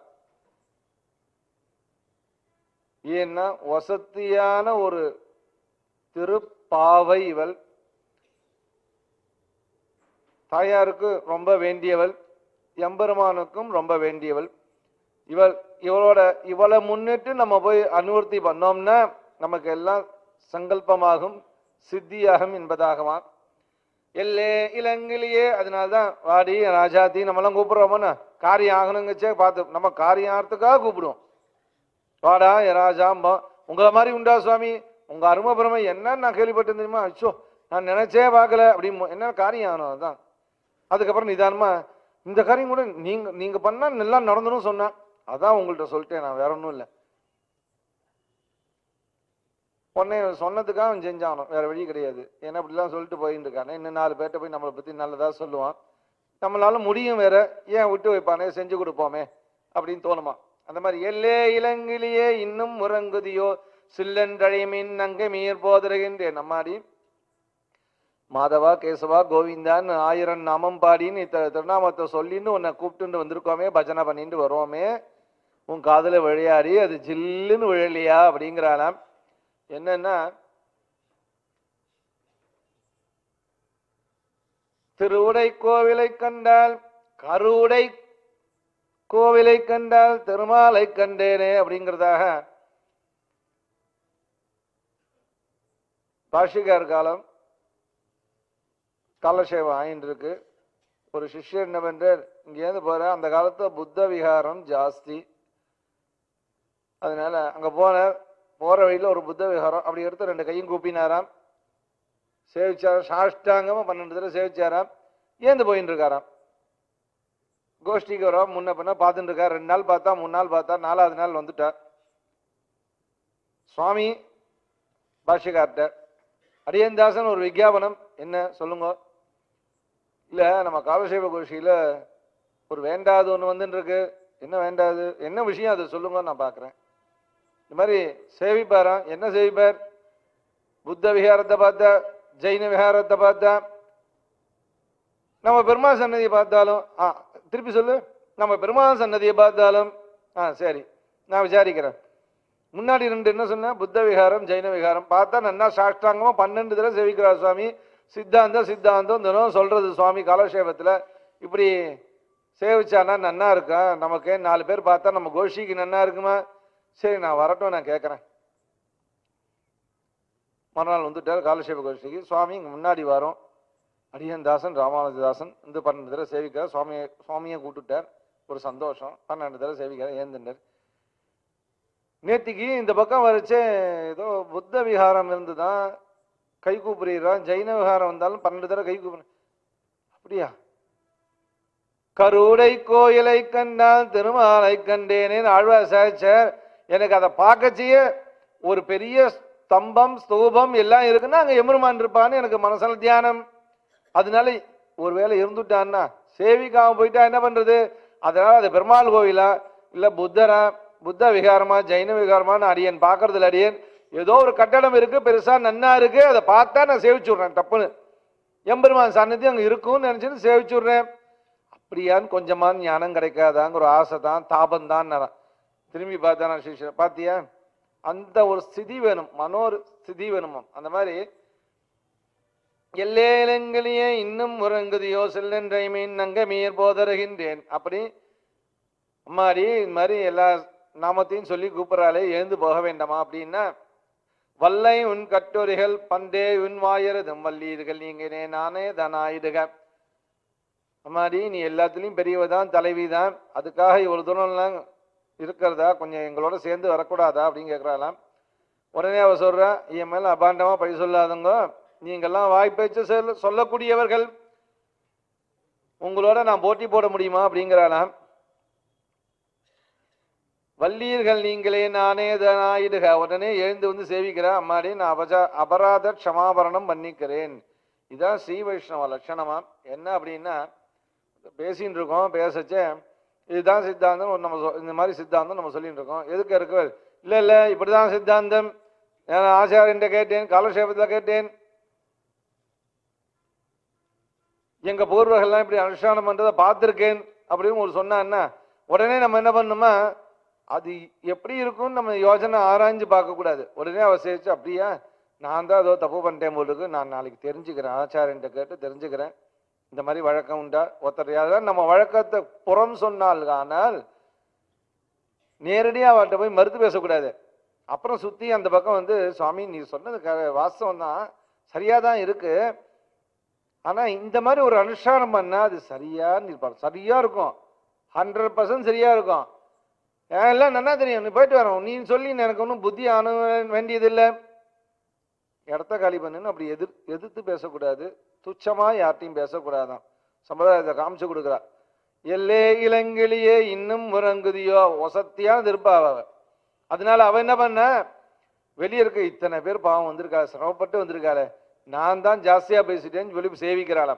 ஏன்னா வசத்தியான ஒரு திருப்பாவை இவள் தாயாருக்கு ரொம்ப வேண்டியவள் எம்பெருமானுக்கும் ரொம்ப வேண்டியவள் இவள் இவளோட இவளை முன்னிட்டு நம்ம போய் அனுவர்த்தி பண்ணோம்னா நமக்கு எல்லாம் சங்கல்பமாகும் சித்தியாகும் என்பதாகவா எல்லே இளங்கிலேயே அதனால்தான் வாடி ராஜாத்தி நம்மலாம் கூப்பிடுறோமோன்னா காரியம் ஆகணுங்கச்சே பார்த்து நம்ம காரியம் ஆகிறதுக்காக கூப்பிடுவோம் வாடா ஏ ராஜாம்பா உங்களை மாதிரி உண்டா சுவாமி உங்க அருமை பெருமை என்ன நான் கேள்விப்பட்டேன் தெரியுமா அச்சோ நான் நினைச்சே பார்க்கல அப்படின்னு என்ன காரியம் ஆகணும் அதுதான் அதுக்கப்புறம் நிதானமா இந்த காரியம் கூட நீங்க நீங்க பண்ணா நல்லா நடந்துடும் சொன்னேன் அதான் உங்கள்ட்ட சொல்லிட்டேன் நான் வேற ஒன்றும் இல்லை உடனே சொன்னதுக்காக அவன் செஞ்சாகணும் வேற வழி கிடையாது ஏன்னா இப்படிலாம் சொல்லிட்டு போயிட்டு இருக்கானே இன்னும் நாலு பேர்ட்ட போய் நம்மளை பத்தி நல்லதா சொல்லுவான் நம்மளால முடியும் வேற ஏன் விட்டு வைப்பானே செஞ்சு கொடுப்போமே அப்படின்னு தோணுமா அந்த மாதிரி எல்லே இளங்கிலேயே இன்னும் முறங்குதியோ சில்லன்றழைமின் நங்கை மீர் போதருகின்றேன் நம்மாடி மாதவா கேசவா கோவிந்தான்னு ஆயிரம் நாமம் பாடின்னு இத்த திருநாமத்தை சொல்லின்னு உன்னை கூப்பிட்டுட்டு வந்திருக்கோமே பஜனை பண்ணிட்டு வருவோமே உன் காதுல விளையாடி அது ஜில்லுன்னு விழலையா அப்படிங்கிறாளாம் என்னன்னா திருவுடை கோவிலை கண்டால் கருவுடை கோவிலை கண்டால் திருமாலை கண்டேனே அப்படிங்கிறதாக பாஷிகார் காலம் காலசேவம் ஆயின்னு இருக்கு ஒரு சிஷ்யர் என்ன பண்றார் இங்கேருந்து போற அந்த காலத்துல புத்த விகாரம் ஜாஸ்தி அதனால அங்க போனார் போற வழியில ஒரு புத்த விகாரம் அப்படி எடுத்து ரெண்டு கையும் கூப்பினாராம் சேவிச்சார் சாஷ்டாங்கமா பன்னெண்டு தடவை சேவிச்சாராம் ஏந்து போயின்னு இருக்காராம் கோஷ்டிக்கு வர முன்ன பின்ன பார்த்துட்டு இருக்கார் ரெண்டு நாள் பார்த்தா மூணு நாள் பார்த்தா நாலாவது நாள் வந்துட்டார் சுவாமி பாஷ்யக்கார்ட்ட அடியந்தாசன் ஒரு விஞ்ஞாபனம் என்ன சொல்லுங்க இல்ல நம்ம காலசேவ கோஷ்டியில ஒரு வேண்டாது ஒண்ணு வந்துட்டு இருக்கு என்ன வேண்டாது என்ன விஷயம் அதை சொல்லுங்க நான் பார்க்கறேன் இந்த மாதிரி சேவிப்பாராம் என்ன சேவிப்பார் புத்த விகாரத்தை பார்த்தா ஜெயின விகாரத்தை பார்த்தா நம்ம பெருமாள் சன்னதியை பார்த்தாலும் ஆ திருப்பி சொல்லு நம்ம பெருமாள் சன்னதியை பார்த்தாலும் ஆ சரி நான் விசாரிக்கிறேன் முன்னாடி ரெண்டு என்ன சொன்னேன் புத்த விகாரம் ஜெயின விகாரம் பார்த்தா நன்னா சாஷ்டாங்கமா பன்னெண்டு தடவை சேவிக்கிறார் சுவாமி சித்தாந்தம் சித்தாந்தம் தினம் சொல்றது சுவாமி காலக்ஷேபத்துல இப்படி சேவிச்சானா நன்னா இருக்கா நமக்கு நாலு பேர் பார்த்தா நம்ம கோஷிக்கு நன்னா இருக்குமா சரி நான் வரட்டும் நான் கேட்குறேன் மறுநாள் வந்துட்டார் காலட்சேப கோஷ்டிக்கு சுவாமி இங்கே முன்னாடி வரோம் அடியன் தாசன் ராமானுஜதாசன் இந்த பன்னெண்டு தடவை சேவிக்கிறார் சுவாமியை சுவாமியை கூப்பிட்டுட்டார் ஒரு சந்தோஷம் பன்னெண்டு தடவை சேவிக்கிறார் ஏந்துட்டார் நேத்திக்கு இந்த பக்கம் வரைச்சே ஏதோ புத்த விகாரம் இருந்துதான் கை கூப்பிடுறான் ஜெயின விகாரம் வந்தாலும் பன்னெண்டு தடவை கை கூப்பிடு அப்படியா கருடை கோயிலை கண்டால் திருமாலை கண்டேனே ஆழ்வார் சாச்சர் எனக்கு அதை பார்க்கச்சியே ஒரு பெரிய ஸ்தம்பம் ஸ்தூபம் எல்லாம் இருக்குன்னா அங்க எம்பெருமான் இருப்பான்னு எனக்கு மனசுல தியானம் அதனால ஒருவேளை இருந்துட்டான்னா சேவிக்காம போயிட்டா என்ன பண்றது அதனால அது பெருமாள் கோவிலா இல்ல புத்தரா புத்த விகாரமா ஜெயின விகாரமான்னு அடியன் பார்க்கறதுல அடியன் ஏதோ ஒரு கட்டடம் இருக்கு பெருசா நன்னா இருக்கு அதை பார்த்தா நான் சேவிச்சுடுறேன் தப்புன்னு எம்பெருமான் சன்னதி அங்க இருக்கும்னு நினைச்சிட்டு சேவிச்சுடுறேன் அப்படியான்னு கொஞ்சமா ஞானம் கிடைக்காதாங்க ஒரு ஆசை தான் தாபம் தான் திரும்பி பார்த்தா நான் சிஷ்யன் பாத்தியா அந்த ஒரு ஸ்திதி வேணும் மனோர் ஸ்திதி வேணுமா அந்த மாதிரி எல்லேலங்களியே இன்னும் உறங்குதியோ செல்லென்றை மீன் நங்க மீர் போதருகின்றேன் அப்படி அம்மாடி இந்த மாதிரி எல்லா நாமத்தையும் சொல்லி கூப்பிடறாளே எழுந்து போக வேண்டாமா அப்படின்னா வல்லை உன் கட்டுரைகள் பண்டே உன் வாயருதும் வல்லீர்கள் நீங்களே நானே தனாயிடுக அம்மாடி நீ எல்லாத்துலேயும் பெரியவ தான் தலைவி தான் அதுக்காக இவ்வளவு தூரம்லாம் இருக்கிறதா கொஞ்சம் எங்களோட சேர்ந்து வரக்கூடாதா அப்படின்னு கேட்குறாளாம் உடனே அவ சொல்றா என் மேல அபாண்டமா பழி சொல்லாதவங்க நீங்கெல்லாம் வாய்ப்பேச்சு சொல்ல சொல்லக்கூடியவர்கள் உங்களோட நான் போட்டி போட முடியுமா அப்படிங்கிறாளாம் வல்லீர்கள் நீங்களே நானே தனாயிடுக உடனே எழுந்து வந்து சேவிக்கிறா அம்மாடி நான் அபஜா அபராத க்ஷமாபரணம் பண்ணிக்கிறேன் இதான் ஸ்ரீ வைஷ்ணவ லட்சணமா என்ன அப்படின்னா பேசின்னு இருக்கோம் பேசச்சே இதுதான் சித்தாந்தம் ஒரு நம்ம சொ- இந்த மாதிரி சித்தாந்தம் நம்ம சொல்லிட்டு இருக்கோம் எதுக்கு இருக்கு இல்லை இல்லை இப்படிதான் சித்தாந்தம் நான் ஆச்சாரியன்ட்ட கேட்டேன் காலக்ஷேபத்தில் கேட்டேன் எங்க பூர்வர்கள்லாம் இப்படி அனுஷ்டானம் பண்றதை பார்த்துருக்கேன் அப்படின்னு ஒரு சொன்னான்னா உடனே நம்ம என்ன பண்ணணுமா அது எப்படி இருக்கும்னு நம்ம யோசனை ஆராய்ஞ்சு பார்க்கக்கூடாது உடனே அவ சேர்த்து அப்படியா நான் தான் ஏதோ தப்பு பண்ணிட்டேன் போல இருக்கு நான் நாளைக்கு தெரிஞ்சுக்கிறேன் ஆச்சாரியன்ட்ட கேட்டு தெரிஞ்சுக்கிறேன் இந்த மாதிரி வழக்கம் உண்டா ஒருத்தர் யாராவது நம்ம வழக்கத்தை புறம் சொன்னால் ஆனால் நேரடியாக அவர்கிட்ட போய் மறுத்து பேசக்கூடாது அப்புறம் சுற்றி அந்த பக்கம் வந்து சுவாமி நீ சொன்னது க- வாஸ்தவம் தான் சரியாக தான் இருக்கு ஆனால் இந்த மாதிரி ஒரு அனுஷ்டானம் பண்ணால் அது சரியான்னு இருப்பார் சரியாக இருக்கும் ஹண்ட்ரட் பர்சன்ட் சரியாக இருக்கும் ஏன் எல்லாம் நல்லா தெரியும் நீ போயிட்டு வரோம் நீ சொல்லி எனக்கு ஒன்றும் புத்தி அணு வேண்டியதில்லை இடத்த காலி பண்ணுன்னு அப்படி எதிர் எதிர்த்து பேசக்கூடாது துச்சமா யார்ட்டையும் பேசக்கூடாதான் சம்பிரதாயத்தை காமிச்சு கொடுக்குறா எல்லே இளங்கிளியே இன்னும் முறங்குதியோ ஒசத்தியான இருப்பாவ அவ அதனால அவ என்ன பண்ண வெளியே இருக்க இத்தனை பேர் பாவம் வந்திருக்கா சிரமப்பட்டு வந்திருக்காளே நான் தான் ஜாஸ்தியா பேசிட்டேன்னு சொல்லி சேவிக்கிறாளாம்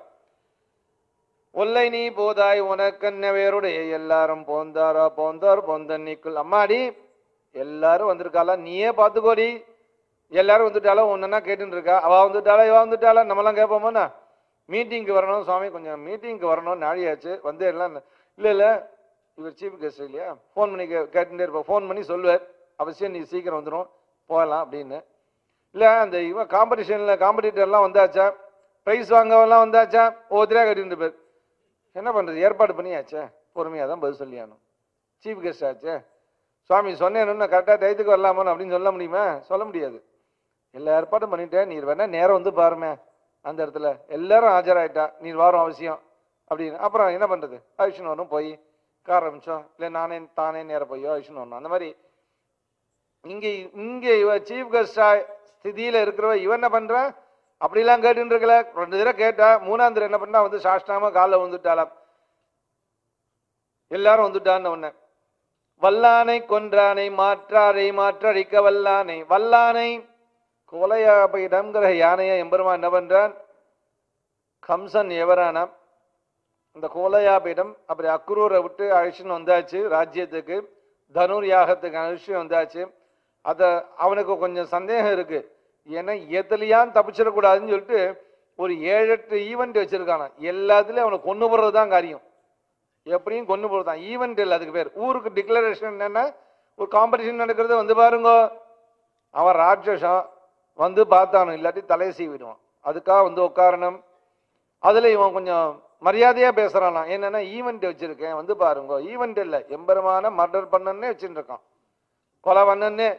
ஒல்லை நீ போதாய் உனக்கன்ன வேருடைய எல்லாரும் போந்தாரா போந்தார் போந்தன்னிக்குள் அம்மாடி எல்லாரும் வந்திருக்காளா நீயே பார்த்துக்கோடி எல்லாரும் வந்துட்டாளா ஒன்னா கேட்டுன்னு இருக்கா அவ வந்துட்டாளா இவ வந்துட்டாளா நம்மலாம் கேட்போமோண்ணா மீட்டிங்க்கு வரணும் சுவாமி கொஞ்சம் மீட்டிங்க்கு வரணும் நாழியாச்சு வந்து எல்லாம் இல்லை இல்லை இவர் சீஃப் கெஸ்ட் இல்லையா ஃபோன் பண்ணி கே கேட்டுட்டே இருப்போம் ஃபோன் பண்ணி சொல்லுவார் அவசியம் நீ சீக்கிரம் வந்துடும் போகலாம் அப்படின்னு இல்லை அந்த இவன் காம்படிஷனில் காம்படிட்டர்லாம் வந்தாச்சா ப்ரைஸ் வாங்கவெல்லாம் வந்தாச்சா ஒவ்வொருத்தரையாக கேட்டுட்டு பேர் என்ன பண்ணுறது ஏற்பாடு பண்ணியாச்சே பொறுமையாக தான் பதில் சொல்லியானும் சீஃப் கெஸ்ட் ஆச்சே சுவாமி சொன்னேன்னு கரெக்டாக டயத்துக்கு வரலாமோன்னு அப்படின்னு சொல்ல முடியுமா சொல்ல முடியாது எல்லா ஏற்பாடும் பண்ணிட்டேன் நீர் வேணா நேரம் வந்து பாருமே அந்த இடத்துல எல்லாரும் ஆஜராயிட்டா நீர் வாரம் அவசியம் அப்படின்னு அப்புறம் என்ன பண்றது அழிச்சுன்னு வரணும் போய் கார் ஆரம்பிச்சோம் இல்லை நானே தானே நேரம் போயோ அழிச்சுன்னு வரணும் அந்த மாதிரி இங்க இங்க இவ சீஃப் கெஸ்டா ஸ்திதியில இருக்கிறவ இவன் என்ன பண்றா அப்படிலாம் கேட்டுன்னு இருக்கல ரெண்டு தடவை கேட்டா மூணாம் தடவை என்ன பண்ணா வந்து சாஷ்டாம காலில் வந்துட்டாளாம் எல்லாரும் வந்துட்டான்னு உடனே வல்லானை கொன்றானை மாற்றாரை மாற்றடிக்க வல்லானை வல்லானை கோலையாபையிடம்ங்கிற யானையை எம்பெருமான் என்ன பண்றான் கம்சன் எவரானா இந்த கோலையாபீடம் அப்படி அக்ரூரை விட்டு அழிச்சுன்னு வந்தாச்சு ராஜ்யத்துக்கு தனுர் யாகத்துக்கு அழிச்சு வந்தாச்சு அத அவனுக்கு கொஞ்சம் சந்தேகம் இருக்கு ஏன்னா எதுலையான் தப்பிச்சிடக்கூடாதுன்னு சொல்லிட்டு ஒரு ஏழு எட்டு ஈவெண்ட் வச்சிருக்கானா எல்லாத்துலயும் அவனை கொண்டு போடுறது தான் காரியம் எப்படியும் கொண்டு போடுறது தான் ஈவெண்ட் இல்லை அதுக்கு பேர் ஊருக்கு டிக்ளரேஷன் என்னன்னா ஒரு காம்படிஷன் நடக்கிறது வந்து பாருங்க அவன் ராட்சசம் வந்து பார்த்தானு இல்லாட்டி தலையை சீவிடுவான் அதுக்காக வந்து உட்காரணும் அதுல இவன் கொஞ்சம் மரியாதையா பேசுறானா என்னன்னா ஈவெண்ட் வச்சிருக்கேன் வந்து பாருங்க ஈவெண்ட் இல்ல எம்பெருமான மர்டர் பண்ணன்னே வச்சுட்டு இருக்கான் கொலை பண்ணன்னே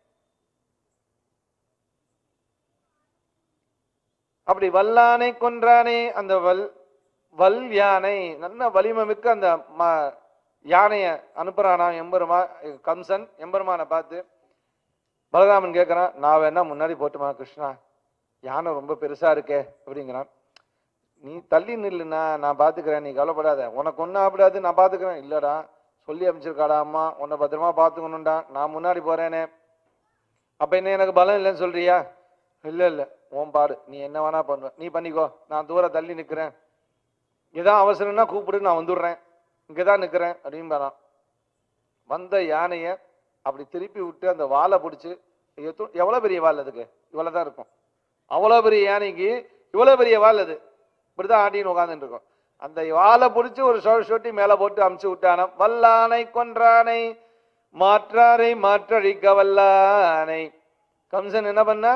அப்படி வல்லானை கொன்றானே அந்த வல் வல் யானை நல்ல வலிமை மிக்க அந்த ம- யானைய அனுப்புறானா எம்பெருமா கம்சன் எம்பெருமானை பார்த்து பலராமன் கேட்கறான் நான் வேணா முன்னாடி போட்டுமா கிருஷ்ணா யானை ரொம்ப பெருசா இருக்கே அப்படிங்கிறான் நீ தள்ளி நில்லுண்ணா நான் பாத்துக்கிறேன் நீ கவலைப்படாத உனக்கு ஒன்றும் ஆப்பிடாது நான் பாத்துக்கிறேன் இல்லடா சொல்லி அமைச்சிருக்காடா அம்மா உன்னை பத்திரமா பாத்துக்கணும்டா நான் முன்னாடி போறேனே அப்ப என்ன எனக்கு பலம் இல்லைன்னு சொல்றியா இல்ல இல்ல உன் பாரு நீ என்ன வேணா பண்ணுவ நீ பண்ணிக்கோ நான் தூரம் தள்ளி நிக்கிறேன் இதான் அவசரம்னா கூப்பிடு நான் வந்துடுறேன் இங்கதான் நிக்கிறேன் அப்படின்னு வந்த யானைய அப்படி திருப்பி விட்டு அந்த வாலை பிடிச்சி எவ்வளவு பெரிய வால் அதுக்கு இவ்வளவுதான் இருக்கும் அவ்வளவு பெரிய யானைக்கு இவ்வளவு பெரிய வால் அது இப்படிதான் ஆட்டின்னு உட்காந்துட்டு இருக்கோம் அந்த வாலை பிடிச்சி ஒரு சொல் சொட்டி மேல போட்டு அமுச்சு விட்டானாம் வல்லானை கொன்றானை மாற்றாரை மாற்றழிக்க வல்லானை கம்சன் என்ன பண்ண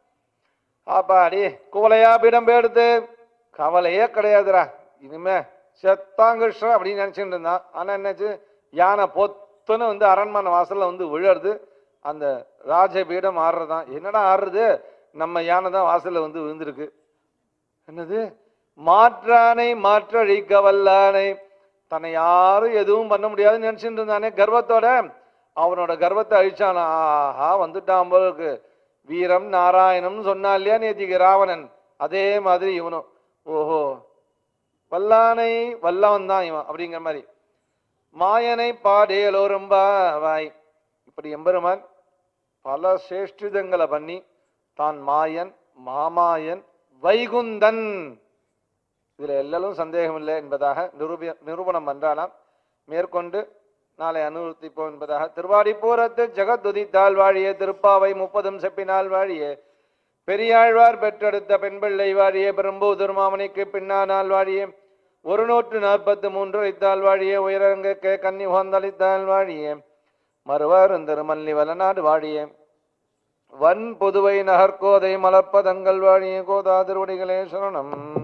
ஆப்பாடி குவலையா பீடம் எடுத்து கவலையே கிடையாதுடா இனிமே செத்தாங்கிருஷ்ணன் அப்படின்னு நினைச்சுட்டு இருந்தான் ஆனா என்னாச்சு யானை பொத்துன்னு வந்து அரண்மனை வாசல்ல வந்து விழறது அந்த ராஜபீடம் ஆடுறதான் என்னடா ஆடுறது நம்ம யானை தான் வாசல்ல வந்து விழுந்திருக்கு என்னது மாற்றானை மாற்றழிக்க வல்லானை தன்னை யாரும் எதுவும் பண்ண முடியாதுன்னு நினைச்சிட்டு இருந்தானே கர்வத்தோட அவனோட கர்வத்தை அழிச்சானா ஆஹா வந்துட்டான் போலுக்கு வீரம் நாராயணம்னு சொன்னா இல்லையா நேத்திக்கு ராவணன் அதே மாதிரி இவனும் ஓஹோ வல்லானை வல்லவன் தான் இவன் அப்படிங்கிற மாதிரி மாயனை பாடேலோரும் வாய் இப்படி எம்பெருமான் பல சேஷ்டிதங்களை பண்ணி தான் மாயன் மாமாயன் வைகுந்தன் இதுல எல்லாரும் சந்தேகம் இல்லை என்பதாக நிரூப நிரூபணம் பண்றானாம் மேற்கொண்டு நாளை அனுவர்த்திப்போம் என்பதாக திருவாடிப்பூரத்து ஜெகத்துதித்தால் வாழிய திருப்பாவை முப்பதும் செப்பினால் வாழிய பெரியாழ்வார் பெற்றெடுத்த பெண் பிள்ளை வாழிய பெரும்பூதூர் மாமணிக்கு பின்னானால் வாழிய ஒரு நூற்று நாற்பத்து மூன்று வைத்தால் வாழிய உயரங்க கன்னி உகந்தளித்தால் வாழிய மறுவார் திருமல்லி வலநாடு வாழிய வன் புதுவை நகர்கோதை மலர்ப்பதங்கள் வாழிய கோதா திருவடிகளே சரணம்